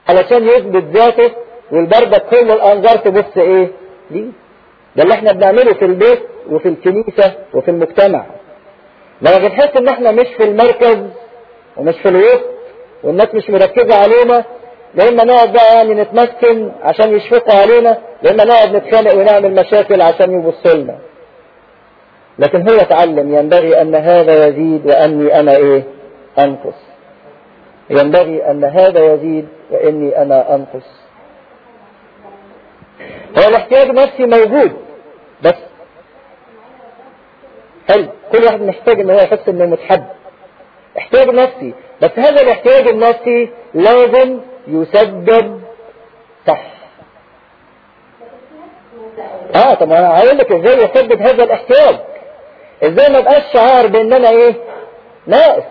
علشان يثبت ذاته والبردك كل الانظار تبص ايه ليه ده اللي احنا بنعمله في البيت وفي الكنيسة وفي المجتمع لما بنحس ان احنا مش في المركز ومش في الوسط والناس مش مركزة علينا لما نقعد بقى يعني نتمكن عشان يشفقوا علينا لما نقعد نتخانق ونعمل مشاكل عشان يبصوا لنا لكن هو تعلم ينبغي ان هذا يزيد واني انا ايه انقص ينبغي ان هذا يزيد واني انا انقص هو الاحتياج النفسي موجود بس حلو كل واحد محتاج ان هو يحس انه متحب احتياج نفسي بس هذا الاحتياج النفسي لازم يسبب صح اه طب انا هقول لك ازاي يسبب هذا الاحتياج ازاي ما بقاش شعار بان انا ايه ناقص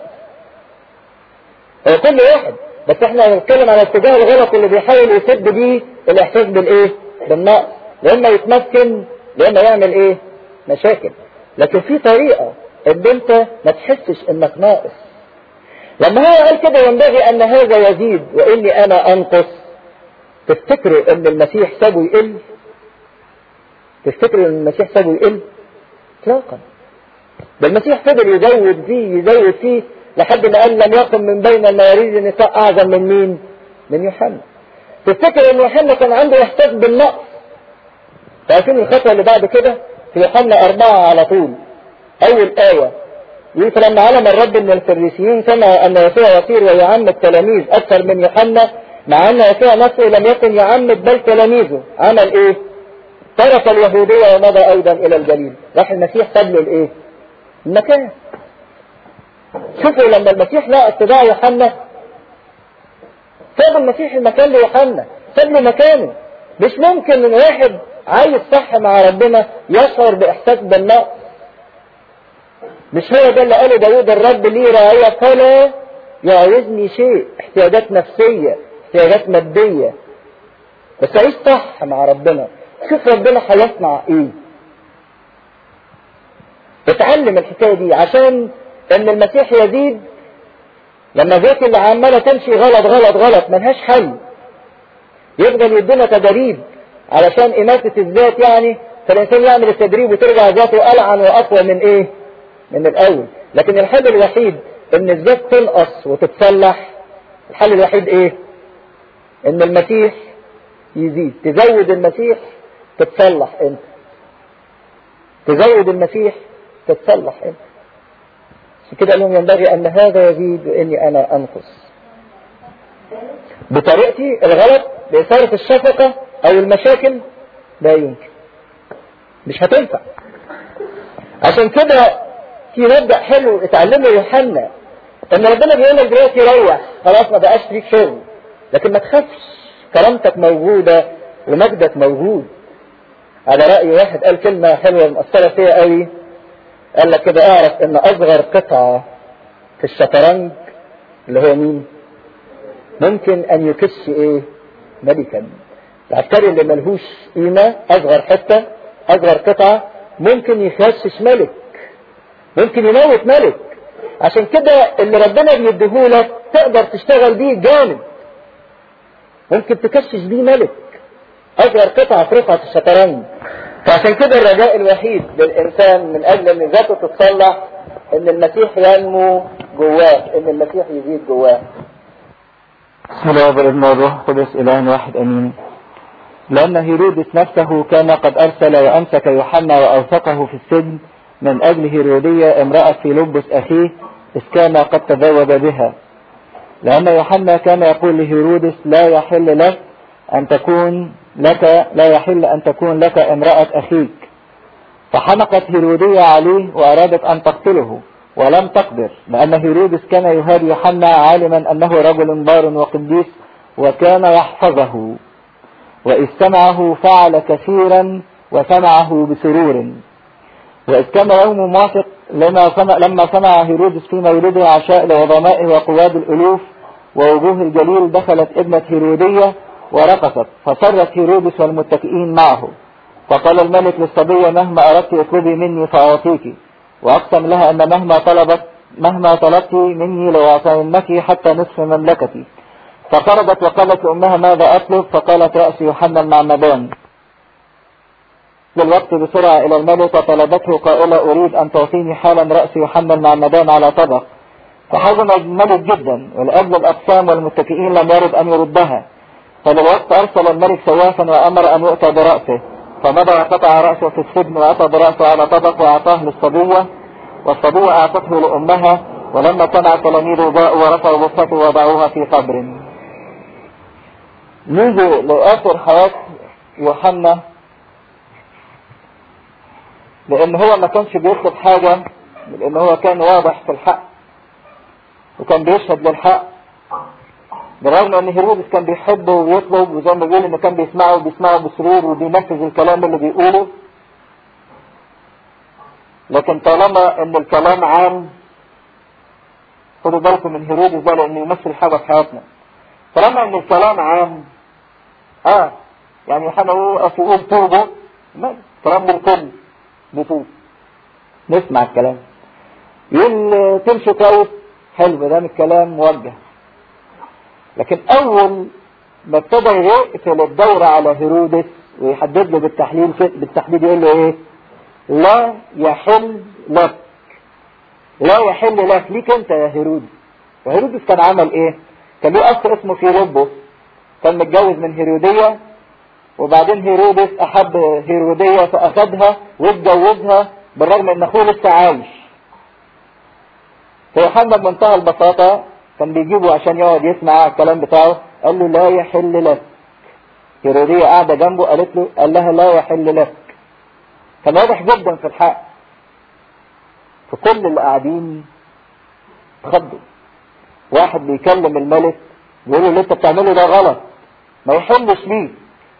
هو كل واحد بس احنا بنتكلم على الاتجاه الغلط اللي بيحاول يسد بيه الاحساس بالايه بالنقص لما يتمكن لما يعمل ايه مشاكل لكن في طريقة ان انت ما تحسش انك ناقص لما هو قال كده ينبغي ان هذا يزيد واني انا انقص تفتكروا ان المسيح سابه يقل تفتكروا ان المسيح سابه يقل اطلاقا ده المسيح فضل يزود فيه يزود فيه لحد ما قال لم يقم من بين المواريث النساء اعظم من مين من يوحنا تفتكر ان يوحنا كان عنده احساس بالنقص عارفين الخطوه اللي بعد كده في يوحنا أربعة على طول أول آية يقول فلما علم الرب من الفريسيين سمع أن يسوع يصير ويعمد تلاميذ أكثر من يوحنا مع أن يسوع نفسه لم يكن يعمد بل تلاميذه عمل إيه؟ ترك اليهودية ومضى أيضا إلى الجليل راح المسيح ساب له الإيه؟ المكان شوفوا لما المسيح لقى اتباع يوحنا ساب المسيح المكان ليوحنا ساب له مكانه مش ممكن ان واحد عايز صح مع ربنا يشعر باحساس بالنقص مش هو ده اللي قاله داود الرب لي رعاية فلا يعوزني شيء احتياجات نفسية احتياجات مادية بس عيش صح مع ربنا شوف ربنا هيصنع ايه اتعلم الحكاية دي عشان ان المسيح يزيد لما ذات اللي عمالة تمشي غلط غلط غلط ملهاش حل يفضل يدينا تدريب علشان إماتة الذات يعني فالإنسان يعمل التدريب وترجع ذاته ألعن وأقوى من إيه؟ من الأول لكن الحل الوحيد إن الذات تنقص وتتصلح الحل الوحيد إيه؟ إن المسيح يزيد تزود المسيح تتصلح أنت تزود المسيح تتصلح أنت عشان كده قال لهم ينبغي أن هذا يزيد وإني أنا أنقص بطريقتي الغلط بإثارة الشفقة أو المشاكل لا يمكن مش هتنفع عشان كده في مبدأ حلو اتعلمه يوحنا ان ربنا بيقول لك دلوقتي ريح خلاص ما بقاش ليك شغل لكن ما تخافش كرامتك موجودة ومجدك موجود على رأي واحد قال كلمة حلوة مؤثرة فيا قوي قال لك كده اعرف ان اصغر قطعة في الشطرنج اللي هو مين ممكن ان يكش ايه ملكا العسكري اللي ملهوش قيمة اصغر حتة اصغر قطعة ممكن يخشش ملك ممكن يموت ملك عشان كده اللي ربنا بيديهولك تقدر تشتغل بيه جامد ممكن تكشش بيه ملك اصغر قطعة في رفعة الشطرنج فعشان كده الرجاء الوحيد للانسان من اجل ان ذاته تتصلح ان المسيح ينمو جواه ان المسيح يزيد جواه بسم الله والابن والروح القدس إله واحد أمين لأن هيرودس نفسه كان قد أرسل وأمسك يوحنا وأوثقه في السجن من أجل هيرودية امرأة فيلبس أخيه إذ كان قد تزوج بها لأن يوحنا كان يقول لهيرودس لا يحل لك أن تكون لك لا يحل أن تكون لك امرأة أخيك فحمقت هيرودية عليه وأرادت أن تقتله ولم تقدر لأن هيرودس كان يهاب يوحنا عالما أنه رجل بار وقديس وكان يحفظه وإذ سمعه فعل كثيرا وسمعه بسرور وإذ كان يوم موافق لما سمع, لما سمع هيرودس في مولده عشاء لعظمائه وقواد الألوف ووجوه الجليل دخلت ابنة هيرودية ورقصت فصرت هيرودس والمتكئين معه فقال الملك للصبية مهما أردت اطلبي مني فأعطيك وأقسم لها أن مهما طلبت مهما طلبت مني لأعطينك حتى نصف مملكتي فخرجت وقالت لأمها ماذا أطلب فقالت رأس يوحنا المعمدان بالوقت بسرعة إلى الملك وطلبته قائلة أريد أن تعطيني حالا رأس يوحنا المعمدان على طبق فحزن الملك جدا ولأجل الأقسام والمتكئين لم يرد أن يردها فللوقت أرسل الملك سوافا وأمر أن يؤتى برأسه فمضى وقطع رأسه في السجن وأتى برأسه على طبق وأعطاه للصبية والصبية أعطته لأمها ولما سمع تلاميذه جاءوا ورفعوا جثته ووضعوها في قبر نيجي لآخر حياة يوحنا لأن هو ما كانش بيطلب حاجة لأن هو كان واضح في الحق وكان بيشهد للحق بالرغم ان هيرودس كان بيحبه ويطلب وزي ما بيقول انه كان بيسمعه وبيسمعه بسرور وبينفذ الكلام اللي بيقوله لكن طالما ان الكلام عام خدوا بالكم من هيرودس ده لانه يمثل حاجه في حياتنا طالما ان الكلام عام اه يعني يوحنا يقف يقول توبوا كلام للكل بتوب نسمع الكلام يقول تمشي كويس حلو ما دام الكلام موجه لكن اول ما ابتدى يقفل الدورة على هيرودس ويحدد له بالتحليل بالتحديد يقول له ايه لا يحل لك لا يحل لك ليك انت يا هيرودس وهيرودس كان عمل ايه كان له اخ اسمه فيلبس كان متجوز من هيرودية وبعدين هيرودس احب هيرودية فاخدها واتجوزها بالرغم ان اخوه لسه عايش فيوحنا بمنتهى البساطة كان بيجيبه عشان يقعد يسمع الكلام بتاعه قال له لا يحل لك هيرودية قاعدة جنبه قالت له قال لها لا يحل لك كان واضح جدا في الحق فكل اللي قاعدين خضوا واحد بيكلم الملك بيقول له اللي انت بتعمله ده غلط ما يحلش ليه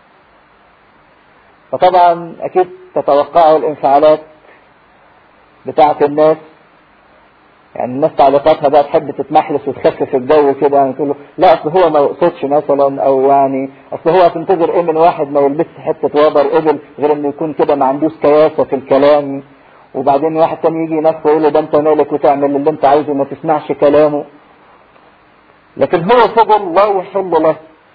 فطبعا اكيد تتوقعوا الانفعالات بتاعة الناس يعني الناس تعليقاتها بقى تحب تتمحلس وتخفف الجو كده يعني تقول له لا اصل هو ما يقصدش مثلا او يعني اصل هو هتنتظر ايه من واحد ما يلبسش حته وبر قبل غير انه يكون كده ما عندوش كياسه في الكلام وبعدين واحد تاني يجي ينفه ويقول له ده انت مالك وتعمل اللي انت عايزه ما تسمعش كلامه لكن هو فضل لا يحل له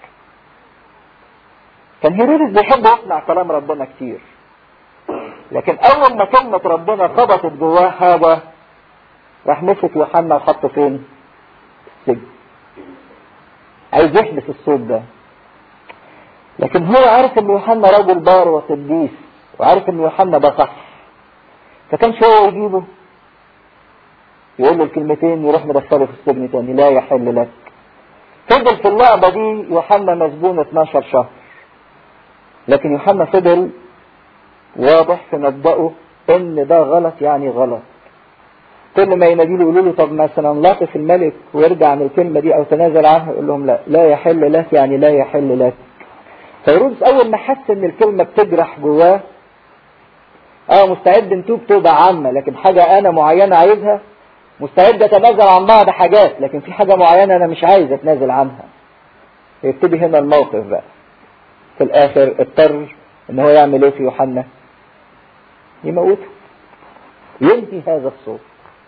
كان هيرودس بيحب يسمع كلام ربنا كتير لكن اول ما كلمة ربنا خبطت جواه حاجة راح مسك يوحنا وحطه فين السجن عايز يحبس الصوت ده لكن هو عارف ان يوحنا رجل بار وقديس وعارف ان يوحنا ده صح فكانش هو يجيبه يقول له الكلمتين يروح مدخله في السجن تاني لا يحل لك فضل في اللعبة دي يوحنا مسجون 12 شهر لكن يوحنا فضل واضح في مبدأه ان ده غلط يعني غلط كل ما ينادي له يقولوا له طب مثلا لاطف الملك ويرجع عن الكلمه دي او تنازل عنها يقول لهم لا لا يحل لك يعني لا يحل لك فيرودس اول ما حس ان الكلمه بتجرح جواه اه مستعد نتوب توبه عامه لكن حاجه انا معينه عايزها مستعد اتنازل عن بعض حاجات لكن في حاجه معينه انا مش عايز اتنازل عنها يبتدي هنا الموقف بقى في الاخر اضطر ان هو يعمل ايه في يوحنا يموته ينهي هذا الصوت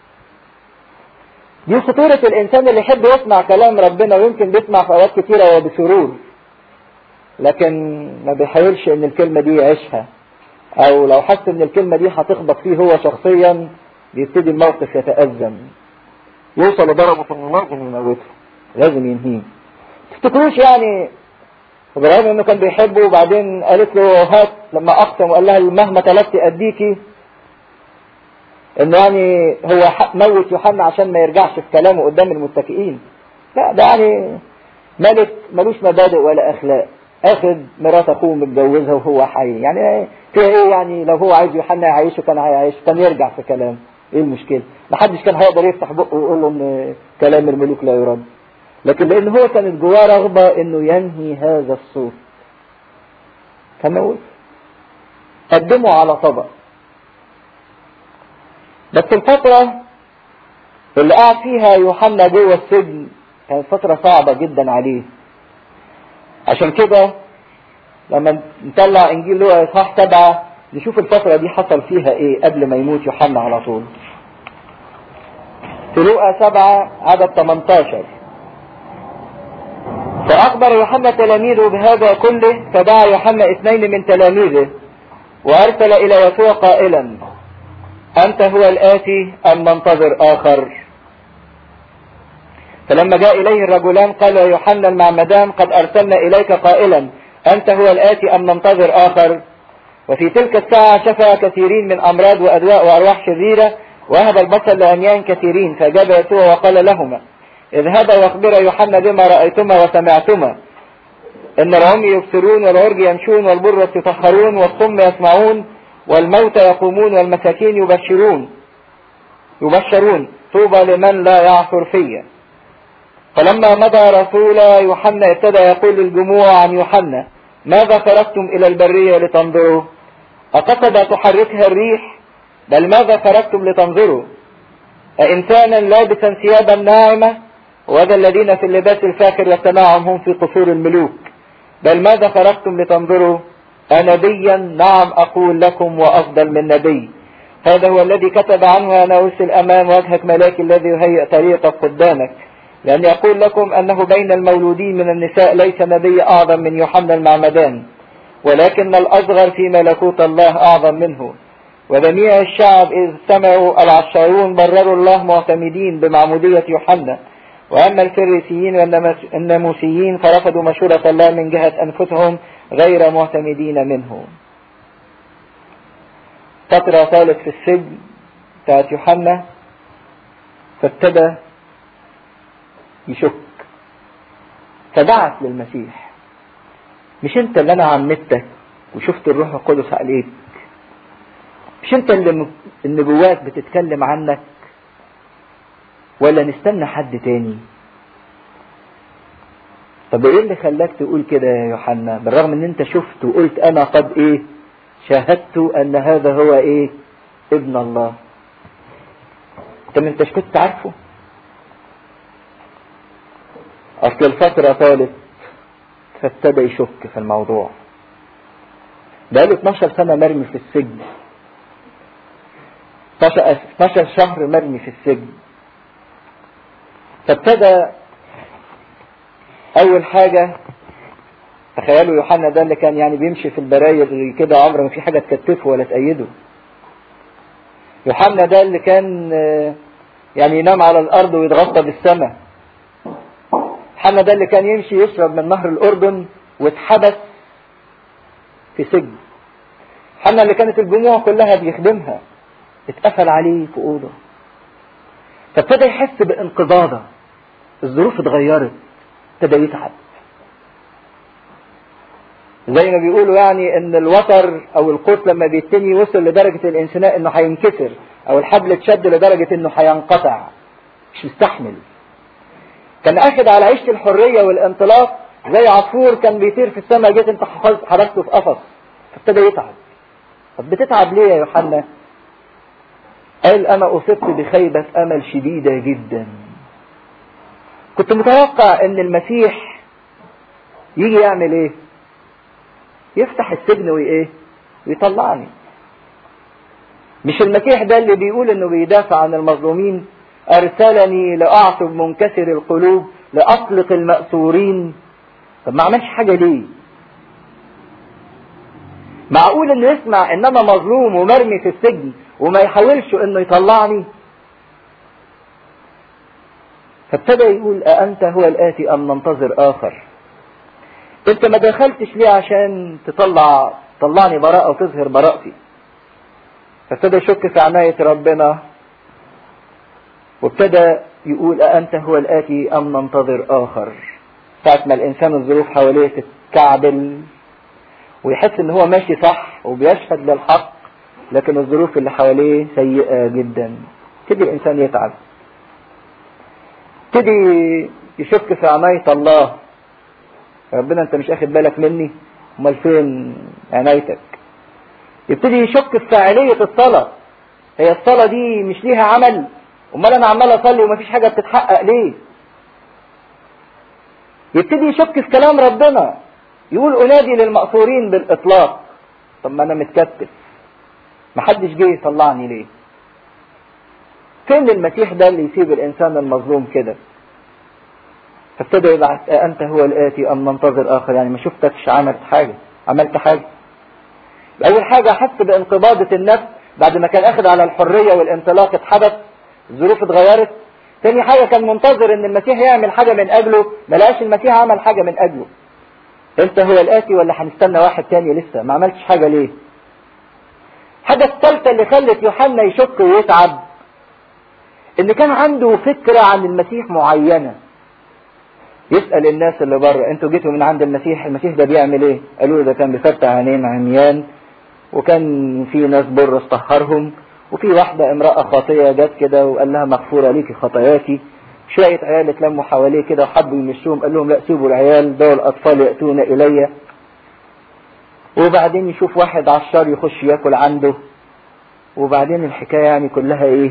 دي خطورة الإنسان اللي يحب يسمع كلام ربنا ويمكن بيسمع في أوقات كتيرة وبسرور لكن ما بيحاولش إن الكلمة دي يعيشها أو لو حس إن الكلمة دي هتخبط فيه هو شخصيا بيبتدي الموقف يتأزم يوصل لدرجة إنه لازم يموته لازم ينهيه تفتكروش يعني وبالرغم انه كان بيحبه وبعدين قالت له هات لما اقسم وقال لها مهما طلبت اديكي انه يعني هو موت يوحنا عشان ما يرجعش في كلامه قدام المتكئين لا ده يعني ملك ملوش مبادئ ولا اخلاق اخد مرات اخوه متجوزها وهو حي يعني فيها ايه يعني لو هو عايز يوحنا يعيشه كان هيعيشه كان يرجع في كلامه ايه المشكله ما حدش كان هيقدر يفتح بقه ويقول له ان كلام الملوك لا يرد لكن لان هو كانت جواه رغبه انه ينهي هذا الصوت فموت قدمه على طبق بس الفترة اللي قعد فيها يوحنا جوه السجن كانت فترة صعبة جدا عليه عشان كده لما نطلع انجيل لوقا اصحاح سبعة نشوف الفترة دي حصل فيها ايه قبل ما يموت يوحنا على طول في لوقا سبعة عدد 18 فأخبر يوحنا تلاميذه بهذا كله فدعا يوحنا اثنين من تلاميذه وأرسل إلى يسوع قائلا أنت هو الآتي أم ننتظر آخر فلما جاء إليه الرجلان قال يوحنا المعمدان قد أرسلنا إليك قائلا أنت هو الآتي أم ننتظر آخر وفي تلك الساعة شفى كثيرين من أمراض وأدواء وأرواح شريرة وهب البصر لأميان كثيرين فأجاب يسوع وقال لهما اذهبا واخبرا يوحنا بما رأيتما وسمعتما إن العمي يبصرون والعرج يمشون والبرة يطهرون والصم يسمعون والموتى يقومون والمساكين يبشرون يبشرون طوبى لمن لا يعثر فيا فلما مضى رسول يوحنا ابتدى يقول للجموع عن يوحنا ماذا خرجتم إلى البرية لتنظروا أقصد تحركها الريح بل ماذا خرجتم لتنظروا أإنسانا لابسا ثيابا ناعمة وذا الذين في اللباس الفاخر والتناعم هم في قصور الملوك بل ماذا خرجتم لتنظروا أنبيا نعم أقول لكم وأفضل من نبي هذا هو الذي كتب عنه أنا أرسل أمام وجهك ملاك الذي يهيئ طريقك قدامك لأن يقول لكم أنه بين المولودين من النساء ليس نبي أعظم من يوحنا المعمدان ولكن الأصغر في ملكوت الله أعظم منه وجميع الشعب إذ سمعوا العشارون برروا الله معتمدين بمعمودية يوحنا وأما الفريسيين والناموسيين فرفضوا مشورة الله من جهة أنفسهم غير معتمدين منه فترة طالت في السجن بتاعت يوحنا فابتدى يشك فدعت للمسيح مش انت اللي انا عمدتك وشفت الروح القدس عليك مش انت اللي النبوات بتتكلم عنك ولا نستنى حد تاني طب ايه اللي خلاك تقول كده يا يوحنا بالرغم ان انت شفت وقلت انا قد ايه شاهدت ان هذا هو ايه ابن الله انت ما انتش كنت عارفه اصل الفترة طالت فابتدى يشك في الموضوع بقاله 12 سنة مرمي في السجن 12 شهر مرمي في السجن فابتدى اول حاجة تخيلوا يوحنا ده اللي كان يعني بيمشي في البراير كده عمره ما في حاجة تكتفه ولا تأيده يوحنا ده اللي كان يعني ينام على الارض ويتغطى بالسماء يوحنا ده اللي كان يمشي يشرب من نهر الاردن واتحبس في سجن يوحنا اللي كانت الجموع كلها بيخدمها اتقفل عليه في اوضه فابتدى يحس بانقباضه الظروف اتغيرت ابتدى يتعب زي ما بيقولوا يعني ان الوتر او القوس لما بيتني وصل لدرجة الانسناء انه هينكسر او الحبل اتشد لدرجة انه هينقطع مش مستحمل كان اخد على عيشة الحرية والانطلاق زي عصفور كان بيطير في السماء جيت انت حركته في قفص فابتدى يتعب طب بتتعب ليه يا يوحنا قال انا اصبت بخيبة امل شديدة جدا كنت متوقع ان المسيح يجي يعمل ايه يفتح السجن وايه ويطلعني مش المسيح ده اللي بيقول انه بيدافع عن المظلومين ارسلني لاعصب منكسر القلوب لاطلق المأسورين طب ما عملش حاجة ليه معقول انه يسمع ان انا مظلوم ومرمي في السجن وما يحاولش انه يطلعني فابتدى يقول أأنت هو الآتي أم ننتظر آخر أنت ما دخلتش ليه عشان تطلع طلعني براءة وتظهر براءتي فابتدى يشك في عناية ربنا وابتدى يقول أأنت هو الآتي أم ننتظر آخر ساعة ما الإنسان الظروف حواليه تتكعبل ويحس إن هو ماشي صح وبيشهد للحق لكن الظروف اللي حواليه سيئة جدا تبي الإنسان يتعب يبتدي يشك في عناية الله ربنا انت مش اخد بالك مني امال فين عنايتك يبتدي يشك في فاعلية الصلاة هي الصلاة دي مش ليها عمل امال انا عمال اصلي ومفيش حاجة بتتحقق ليه يبتدي يشك في كلام ربنا يقول انادي للمأثورين بالاطلاق طب ما انا متكتف محدش جه يطلعني ليه فين المسيح ده اللي يسيب الانسان المظلوم كده فابتدى يبعت أنت هو الآتي أم ننتظر آخر يعني ما شفتكش عملت حاجة عملت حاجة أول حاجة حس بانقباضة النفس بعد ما كان أخذ على الحرية والانطلاق اتحدث الظروف اتغيرت تاني حاجة كان منتظر ان المسيح يعمل حاجة من اجله ما لقاش المسيح عمل حاجة من اجله انت هو الاتي ولا هنستنى واحد تاني لسه ما عملتش حاجة ليه الحاجة الثالثة اللي خلت يوحنا يشك ويتعب ان كان عنده فكرة عن المسيح معينة يسأل الناس اللي بره انتوا جيتوا من عند المسيح المسيح ده بيعمل ايه قالوا له ده كان بيفتح عينين عميان وكان في ناس برص طهرهم وفي واحدة امرأة خاطية جت كده وقال لها مغفورة ليكي خطاياكي شوية عيال اتلموا حواليه كده وحبوا يمشوهم قال لهم لا سيبوا العيال دول الأطفال يأتون إلي وبعدين يشوف واحد عشار يخش ياكل عنده وبعدين الحكاية يعني كلها ايه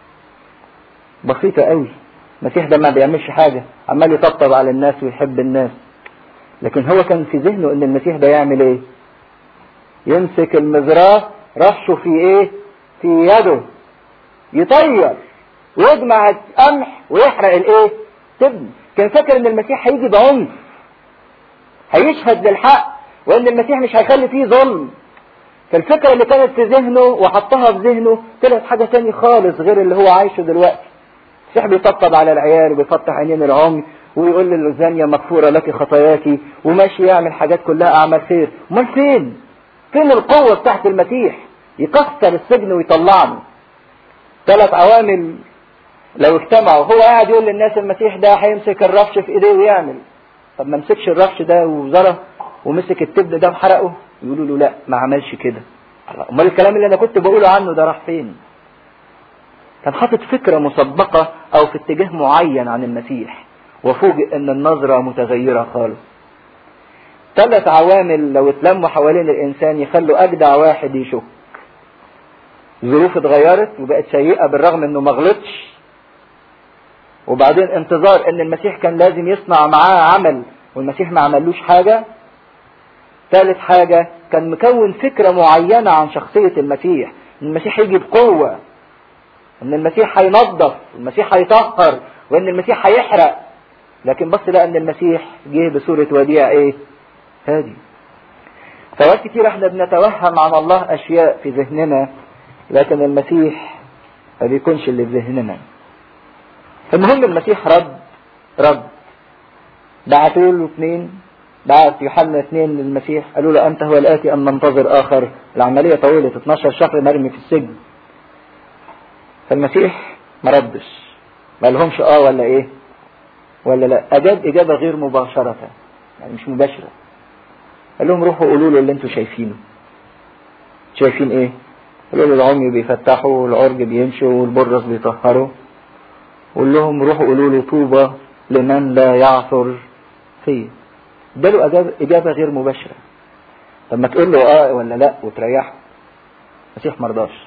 بسيطة قوي المسيح ده ما بيعملش حاجة عمال يطبطب على الناس ويحب الناس لكن هو كان في ذهنه ان المسيح ده يعمل ايه يمسك المزراه رشه في ايه في يده يطير ويجمع القمح ويحرق الايه تبن كان فاكر ان المسيح هيجي بعنف هيشهد للحق وان المسيح مش هيخلي فيه ظلم فالفكرة اللي كانت في ذهنه وحطها في ذهنه طلعت حاجة تاني خالص غير اللي هو عايشه دلوقتي المسيح بيطبطب على العيال وبيفتح عينين العمي ويقول للزانية مغفورة لك خطاياك وماشي يعمل حاجات كلها أعمال خير امال فين فين القوة بتاعت المسيح يكسر السجن ويطلعني ثلاث عوامل لو اجتمعوا هو قاعد يقول للناس المسيح ده هيمسك الرفش في ايديه ويعمل طب ما مسكش الرفش ده وزره ومسك التبن ده وحرقه يقولوا له لا ما عملش كده امال الكلام اللي انا كنت بقوله عنه ده راح فين كان حاطط فكره مسبقه او في اتجاه معين عن المسيح وفوجئ ان النظره متغيره خالص ثلاث عوامل لو اتلموا حوالين الانسان يخلوا اجدع واحد يشك ظروف اتغيرت وبقت سيئة بالرغم انه ما غلطش وبعدين انتظار ان المسيح كان لازم يصنع معاه عمل والمسيح ما عملوش حاجة ثالث حاجة كان مكون فكرة معينة عن شخصية المسيح ان المسيح يجي بقوة ان المسيح هينظف المسيح هيطهر وان المسيح هيحرق لكن بص لقى ان المسيح جه بصورة وديع ايه هادي فوقت كتير احنا بنتوهم عن الله اشياء في ذهننا لكن المسيح ما بيكونش اللي في ذهننا المهم المسيح رد رد بعتوا له اثنين بعت يوحنا اثنين للمسيح قالوا له انت هو الاتي ام ننتظر اخر العمليه طولت 12 شهر مرمي في السجن فالمسيح ما ردش ما لهمش اه ولا ايه ولا لا اجاب اجابه غير مباشره يعني مش مباشره قال لهم روحوا قولوا له اللي انتوا شايفينه شايفين ايه قالوا له العمي بيفتحوا والعرج بيمشوا والبرص بيطهروا قول لهم روحوا قولوا له طوبى لمن لا يعثر فيه اداله إجابة, إجابة غير مباشرة طب ما تقول له اه ولا لا وتريحه المسيح مرضاش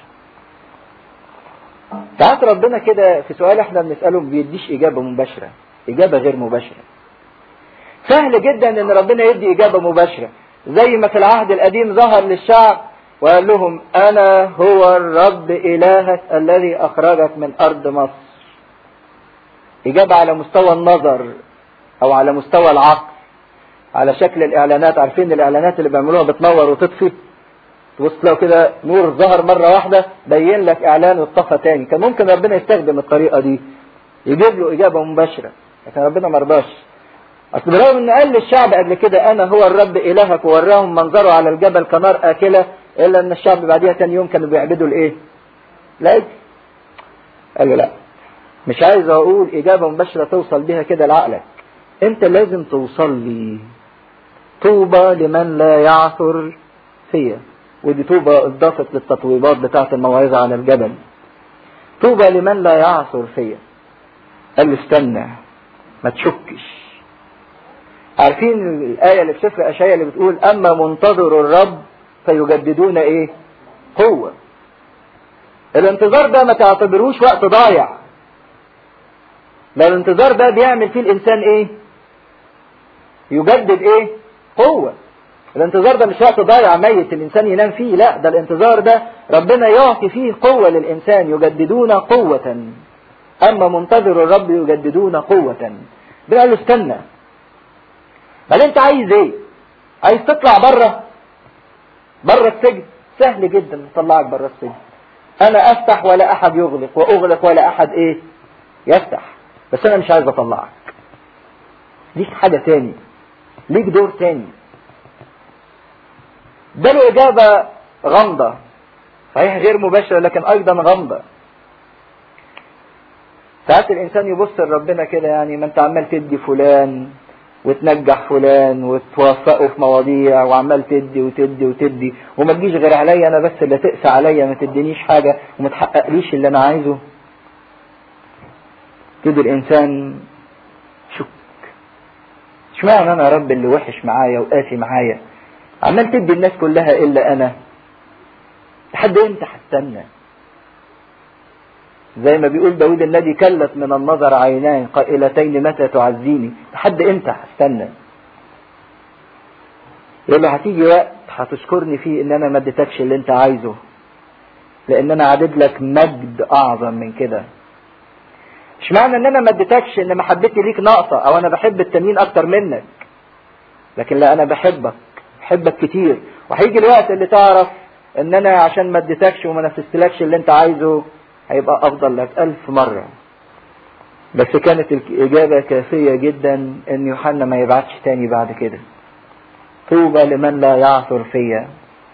ساعات ربنا كده في سؤال احنا بنسأله ما بيديش إجابة مباشرة إجابة غير مباشرة سهل جدا ان ربنا يدي إجابة مباشرة زي ما في العهد القديم ظهر للشعب وقال لهم أنا هو الرب إلهك الذي أخرجك من أرض مصر إجابة على مستوى النظر أو على مستوى العقل على شكل الإعلانات عارفين الإعلانات اللي بيعملوها بتنور وتطفي تبص لو كده نور ظهر مرة واحدة بين لك إعلان واتطفى تاني كان ممكن ربنا يستخدم الطريقة دي يجيب له إجابة مباشرة لكن ربنا مرضاش أصل برغم إن قال للشعب قبل كده أنا هو الرب إلهك ووراهم منظره على الجبل كنار آكلة إلا إن الشعب بعديها تاني يوم كانوا بيعبدوا الإيه؟ لا قال له لا مش عايز أقول إجابة مباشرة توصل بيها كده لعقلك أنت لازم توصل لي طوبى لمن لا يعثر فيا ودي طوبى اضافت للتطويبات بتاعة الموعظة على الجبل طوبى لمن لا يعثر فيا قال له استنى ما تشكش عارفين الآية اللي في سفر أشعيا اللي بتقول أما منتظر الرب فيجددون إيه؟ قوة. الانتظار ده ما تعتبروش وقت ضايع. لا الانتظار ده بيعمل فيه الإنسان إيه؟ يجدد إيه؟ قوة. الانتظار ده مش وقت ضايع ميت الإنسان ينام فيه، لا ده الانتظار ده ربنا يعطي فيه قوة للإنسان يجددون قوة. أما منتظر الرب يجددون قوة. قال له استنى بل انت عايز ايه عايز تطلع بره بره السجن سهل جدا نطلعك بره السجن انا افتح ولا احد يغلق واغلق ولا احد ايه يفتح بس انا مش عايز اطلعك ليك حاجة تاني ليك دور تاني ده له اجابة غامضة صحيح غير مباشرة لكن ايضا غامضة ساعات الانسان يبص لربنا كده يعني ما انت عمال تدي فلان وتنجح فلان وتوفقه في مواضيع وعمال تدي وتدي وتدي وما تجيش غير عليا انا بس اللي تقسى عليا ما تدينيش حاجه وما تحققليش اللي انا عايزه كده الانسان شك اشمعنى انا يا رب اللي وحش معايا وقاسي معايا عمال تدي الناس كلها الا انا لحد امتى هستنى زي ما بيقول داود النبي كلت من النظر عيناي قائلتين متى تعزيني لحد امتى هستنى يقول له هتيجي وقت هتشكرني فيه ان انا ما اديتكش اللي انت عايزه لان انا عدد لك مجد اعظم من كده مش معنى ان انا ما اديتكش ان محبتي ليك ناقصه او انا بحب التانيين اكتر منك لكن لا انا بحبك بحبك كتير وهيجي الوقت اللي تعرف ان انا عشان ما اديتكش وما نفذتلكش اللي انت عايزه هيبقى افضل لك الف مرة بس كانت الاجابة كافية جدا ان يوحنا ما يبعتش تاني بعد كده طوبى لمن لا يعثر فيا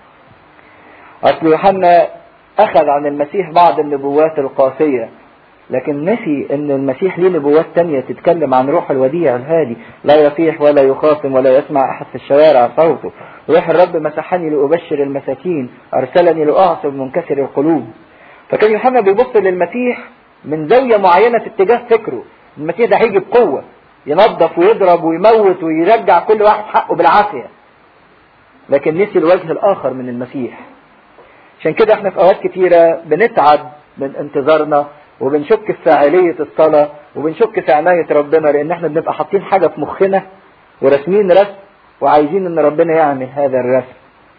اصل يوحنا اخذ عن المسيح بعض النبوات القاسية لكن نسي ان المسيح ليه نبوات تانية تتكلم عن روح الوديع الهادي لا يصيح ولا يخاصم ولا يسمع احد في الشوارع صوته روح الرب مسحني لأبشر المساكين ارسلني لأعصب منكسر القلوب فكان يوحنا بيبص للمسيح من زاوية معينة في اتجاه فكره المسيح ده هيجي بقوة ينظف ويضرب ويموت ويرجع كل واحد حقه بالعافية لكن نسي الوجه الآخر من المسيح عشان كده احنا في أوقات كتيرة بنتعب من انتظارنا وبنشك في فاعلية الصلاة وبنشك في عناية ربنا لأن احنا بنبقى حاطين حاجة في مخنا ورسمين رسم وعايزين ان ربنا يعمل هذا الرسم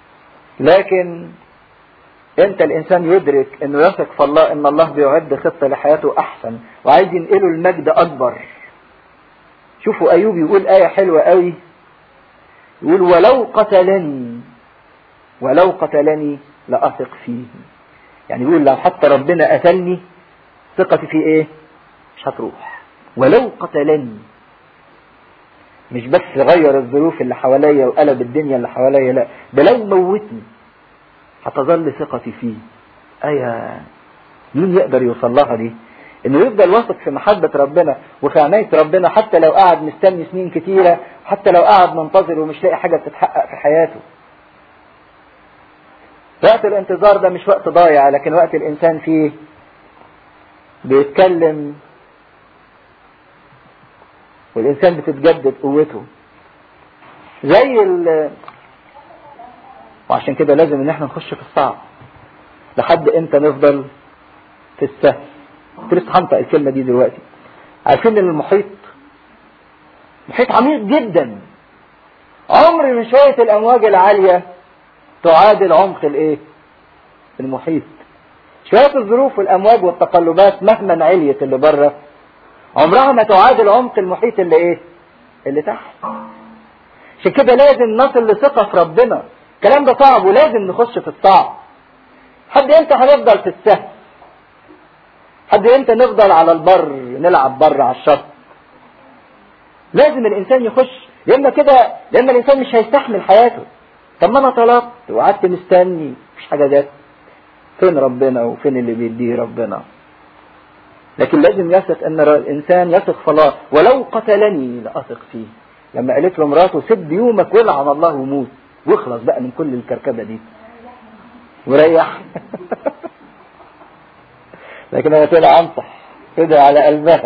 لكن انت الانسان يدرك انه يثق في الله ان الله بيعد خطة لحياته احسن وعايز ينقله المجد اكبر شوفوا ايوب يقول اية حلوة قوي يقول ولو قتلني ولو قتلني لأثق فيه يعني يقول لو حتى ربنا قتلني ثقتي في ايه مش هتروح ولو قتلني مش بس غير الظروف اللي حواليا وقلب الدنيا اللي حواليا لا ده لو موتني هتظل ثقتي فيه ايا مين يقدر يوصل لها دي انه يفضل واثق في محبة ربنا وفي عناية ربنا حتى لو قعد مستني سنين كتيرة حتى لو قعد منتظر ومش لاقي حاجة بتتحقق في حياته وقت الانتظار ده مش وقت ضايع لكن وقت الانسان فيه بيتكلم والانسان بتتجدد قوته زي ال وعشان كده لازم ان احنا نخش في الصعب لحد امتى نفضل في السهل كنت لسه هنطق الكلمه دي دلوقتي عارفين ان المحيط محيط عميق جدا عمر من شويه الامواج العاليه تعادل عمق الايه المحيط شويه الظروف والامواج والتقلبات مهما عليت اللي بره عمرها ما تعادل عمق المحيط اللي ايه اللي تحت عشان كده لازم نصل لثقه في ربنا الكلام ده صعب ولازم نخش في الصعب حد امتى هنفضل في السهل حد امتى نفضل على البر نلعب بر على الشط لازم الانسان يخش يا اما كده يا اما الانسان مش هيستحمل حياته طب ما انا طلبت وقعدت مستني مفيش حاجه جت فين ربنا وفين اللي بيديه ربنا لكن لازم يثق ان الانسان يثق في الله ولو قتلني لاثق فيه لما قالت له مراته سد يومك والعن الله وموت واخلص بقى من كل الكركبه دي وريح لكن انا طلع انصح كده على قلبها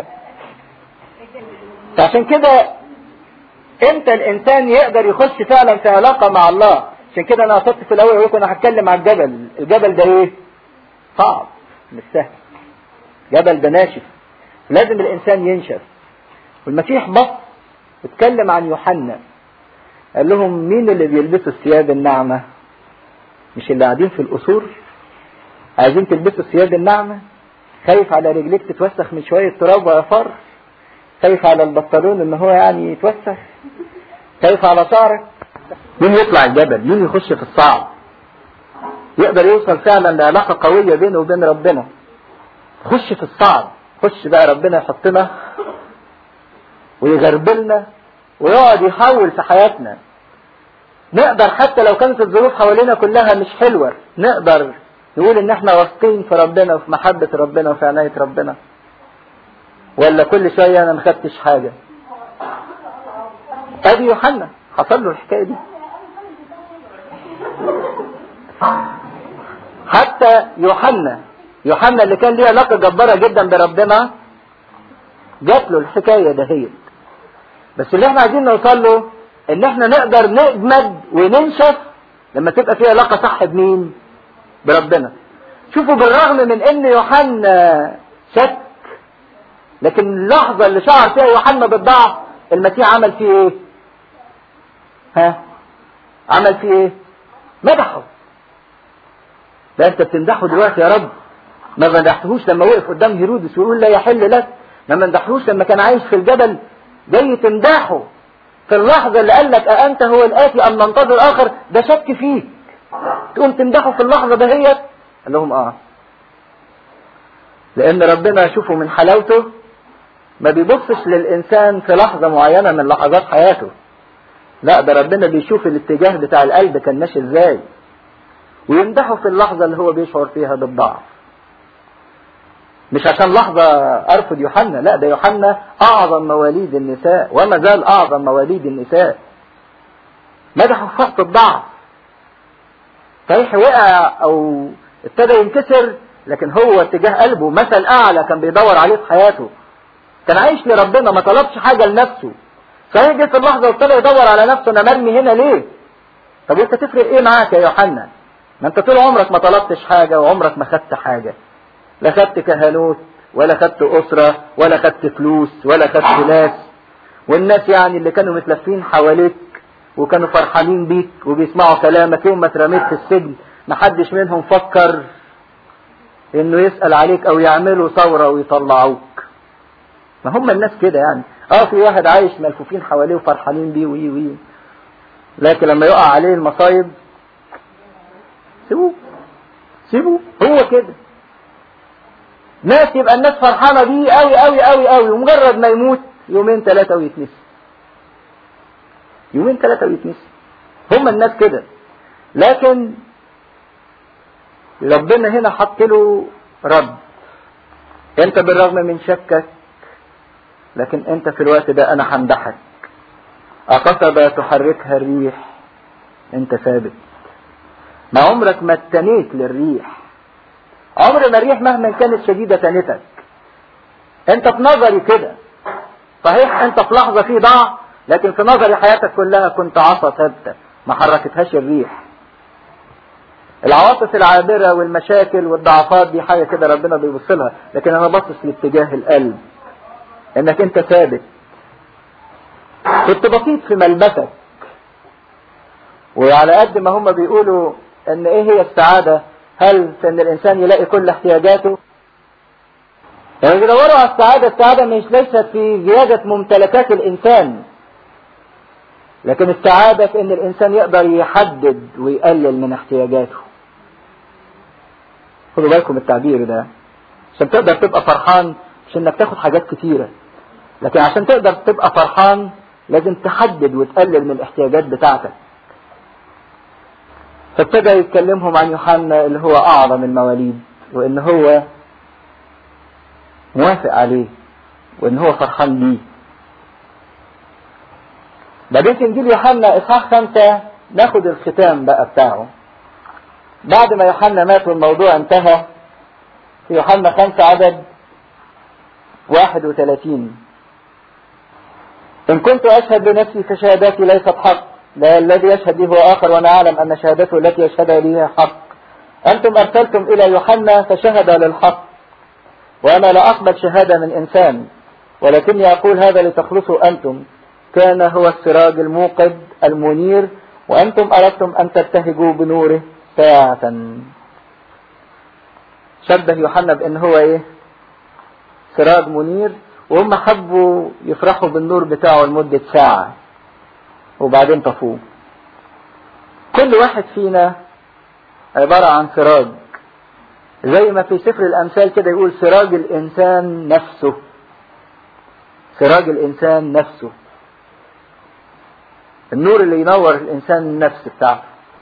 عشان كده امتى الانسان يقدر يخش فعلا في علاقه مع الله عشان كده انا قصدت في الاول اقول انا هتكلم على الجبل الجبل ده ايه صعب مش سهل جبل ده ناشف لازم الانسان ينشف والمسيح بص اتكلم عن يوحنا قال لهم مين اللي بيلبسوا الثياب الناعمه مش اللي قاعدين في القصور عايزين تلبسوا الثياب الناعمه خايف على رجليك تتوسخ من شويه تراب وعفار خايف على البنطلون ان هو يعني يتوسخ خايف على شعرك مين يطلع الجبل مين يخش في الصعب يقدر يوصل فعلا لعلاقة قوية بينه وبين ربنا خش في الصعب خش بقى ربنا يحطنا ويغربلنا ويقعد يحول في حياتنا نقدر حتى لو كانت الظروف حوالينا كلها مش حلوة نقدر نقول ان احنا واثقين في ربنا وفي محبة ربنا وفي عناية ربنا ولا كل شوية انا ما خدتش حاجة ادي يوحنا حصل له الحكاية دي حتى يوحنا يوحنا اللي كان ليه علاقة جبارة جدا بربنا جات له الحكاية دهيت بس اللي احنا عايزين نوصل له ان احنا نقدر نجمد وننشف لما تبقى في علاقة صح بمين بربنا شوفوا بالرغم من ان يوحنا شك لكن اللحظة اللي شعر فيها يوحنا بالضعف المسيح عمل فيه ايه ها عمل فيه ايه مدحه لا انت بتمدحه دلوقتي يا رب ما مدحتهوش لما وقف قدام هيرودس ويقول لا يحل لك ما مدحتهوش لما كان عايش في الجبل جاي تمدحه في اللحظة اللي قال لك أأنت هو الآتي أم ننتظر آخر ده شك فيك تقوم تمدحه في اللحظة دهيت قال لهم آه لأن ربنا يشوفه من حلاوته ما بيبصش للإنسان في لحظة معينة من لحظات حياته لا ده ربنا بيشوف الاتجاه بتاع القلب كان ماشي ازاي ويمدحه في اللحظة اللي هو بيشعر فيها بالضعف مش عشان لحظة أرفض يوحنا لا ده يوحنا أعظم مواليد النساء وما زال أعظم مواليد النساء مدحه في وقت الضعف صحيح وقع أو ابتدى ينكسر لكن هو اتجاه قلبه مثل أعلى كان بيدور عليه في حياته كان عايش لربنا ما طلبش حاجة لنفسه صحيح جه في اللحظة وابتدى يدور على نفسه أنا مرمي هنا ليه؟ طب وأنت تفرق إيه معاك يا يوحنا؟ ما أنت طول عمرك ما طلبتش حاجة وعمرك ما خدت حاجة لا خدت كهنوت ولا خدت أسرة ولا خدت فلوس ولا خدت ناس والناس يعني اللي كانوا متلفين حواليك وكانوا فرحانين بيك وبيسمعوا كلامك يوم ما اترميت في السجن محدش منهم فكر انه يسأل عليك او يعملوا ثورة ويطلعوك ما هم الناس كده يعني اه في واحد عايش ملفوفين حواليه وفرحانين بيه وي وي لكن لما يقع عليه المصايب سيبوه سيبوه هو كده ناس يبقى الناس فرحانه بيه قوي قوي قوي قوي ومجرد ما يموت يومين ثلاثه ويتنسي يومين ثلاثه ويتنسي هم الناس كده لكن ربنا هنا حط له رد انت بالرغم من شكك لكن انت في الوقت ده انا همدحك أقصبة تحركها الريح انت ثابت ما عمرك ما اتنيت للريح عمر ما الريح مهما كانت شديدة تنتك انت في نظري كده صحيح انت في لحظة في ضعف لكن في نظري حياتك كلها كنت عصا ثابتة ما حركتهاش الريح العواطف العابرة والمشاكل والضعفات دي حاجة كده ربنا بيبص لها لكن انا باصص لاتجاه القلب انك انت ثابت كنت بسيط في ملبسك وعلى قد ما هم بيقولوا ان ايه هي السعادة هل في ان الانسان يلاقي كل احتياجاته يعني بيدوروا على السعادة السعادة مش ليست في زيادة ممتلكات الانسان لكن السعادة في ان الانسان يقدر يحدد ويقلل من احتياجاته خدوا بالكم التعبير ده عشان تقدر تبقى فرحان مش انك تاخد حاجات كتيرة لكن عشان تقدر تبقى فرحان لازم تحدد وتقلل من الاحتياجات بتاعتك فابتدى يتكلمهم عن يوحنا اللي هو اعظم المواليد وان هو موافق عليه وان هو فرحان بيه بعدين في انجيل يوحنا اصحاح خمسة ناخد الختام بقى بتاعه بعد ما يوحنا مات والموضوع انتهى في يوحنا خمسة عدد واحد وثلاثين إن كنت أشهد بنفسي فشهادتي ليست حق لا الذي يشهد لي هو آخر وأنا أعلم أن شهادته التي يشهدها لي هي حق أنتم أرسلتم إلى يوحنا فشهد للحق وأنا لا أقبل شهادة من إنسان ولكني أقول هذا لتخلصوا أنتم كان هو السراج الموقد المنير وأنتم أردتم أن تبتهجوا بنوره ساعة شبه يوحنا بأن هو إيه سراج منير وهم حبوا يفرحوا بالنور بتاعه لمدة ساعة وبعدين طفوه كل واحد فينا عبارة عن سراج زي ما في سفر الأمثال كده يقول سراج الإنسان نفسه سراج الإنسان نفسه النور اللي ينور الإنسان النفس بتاعته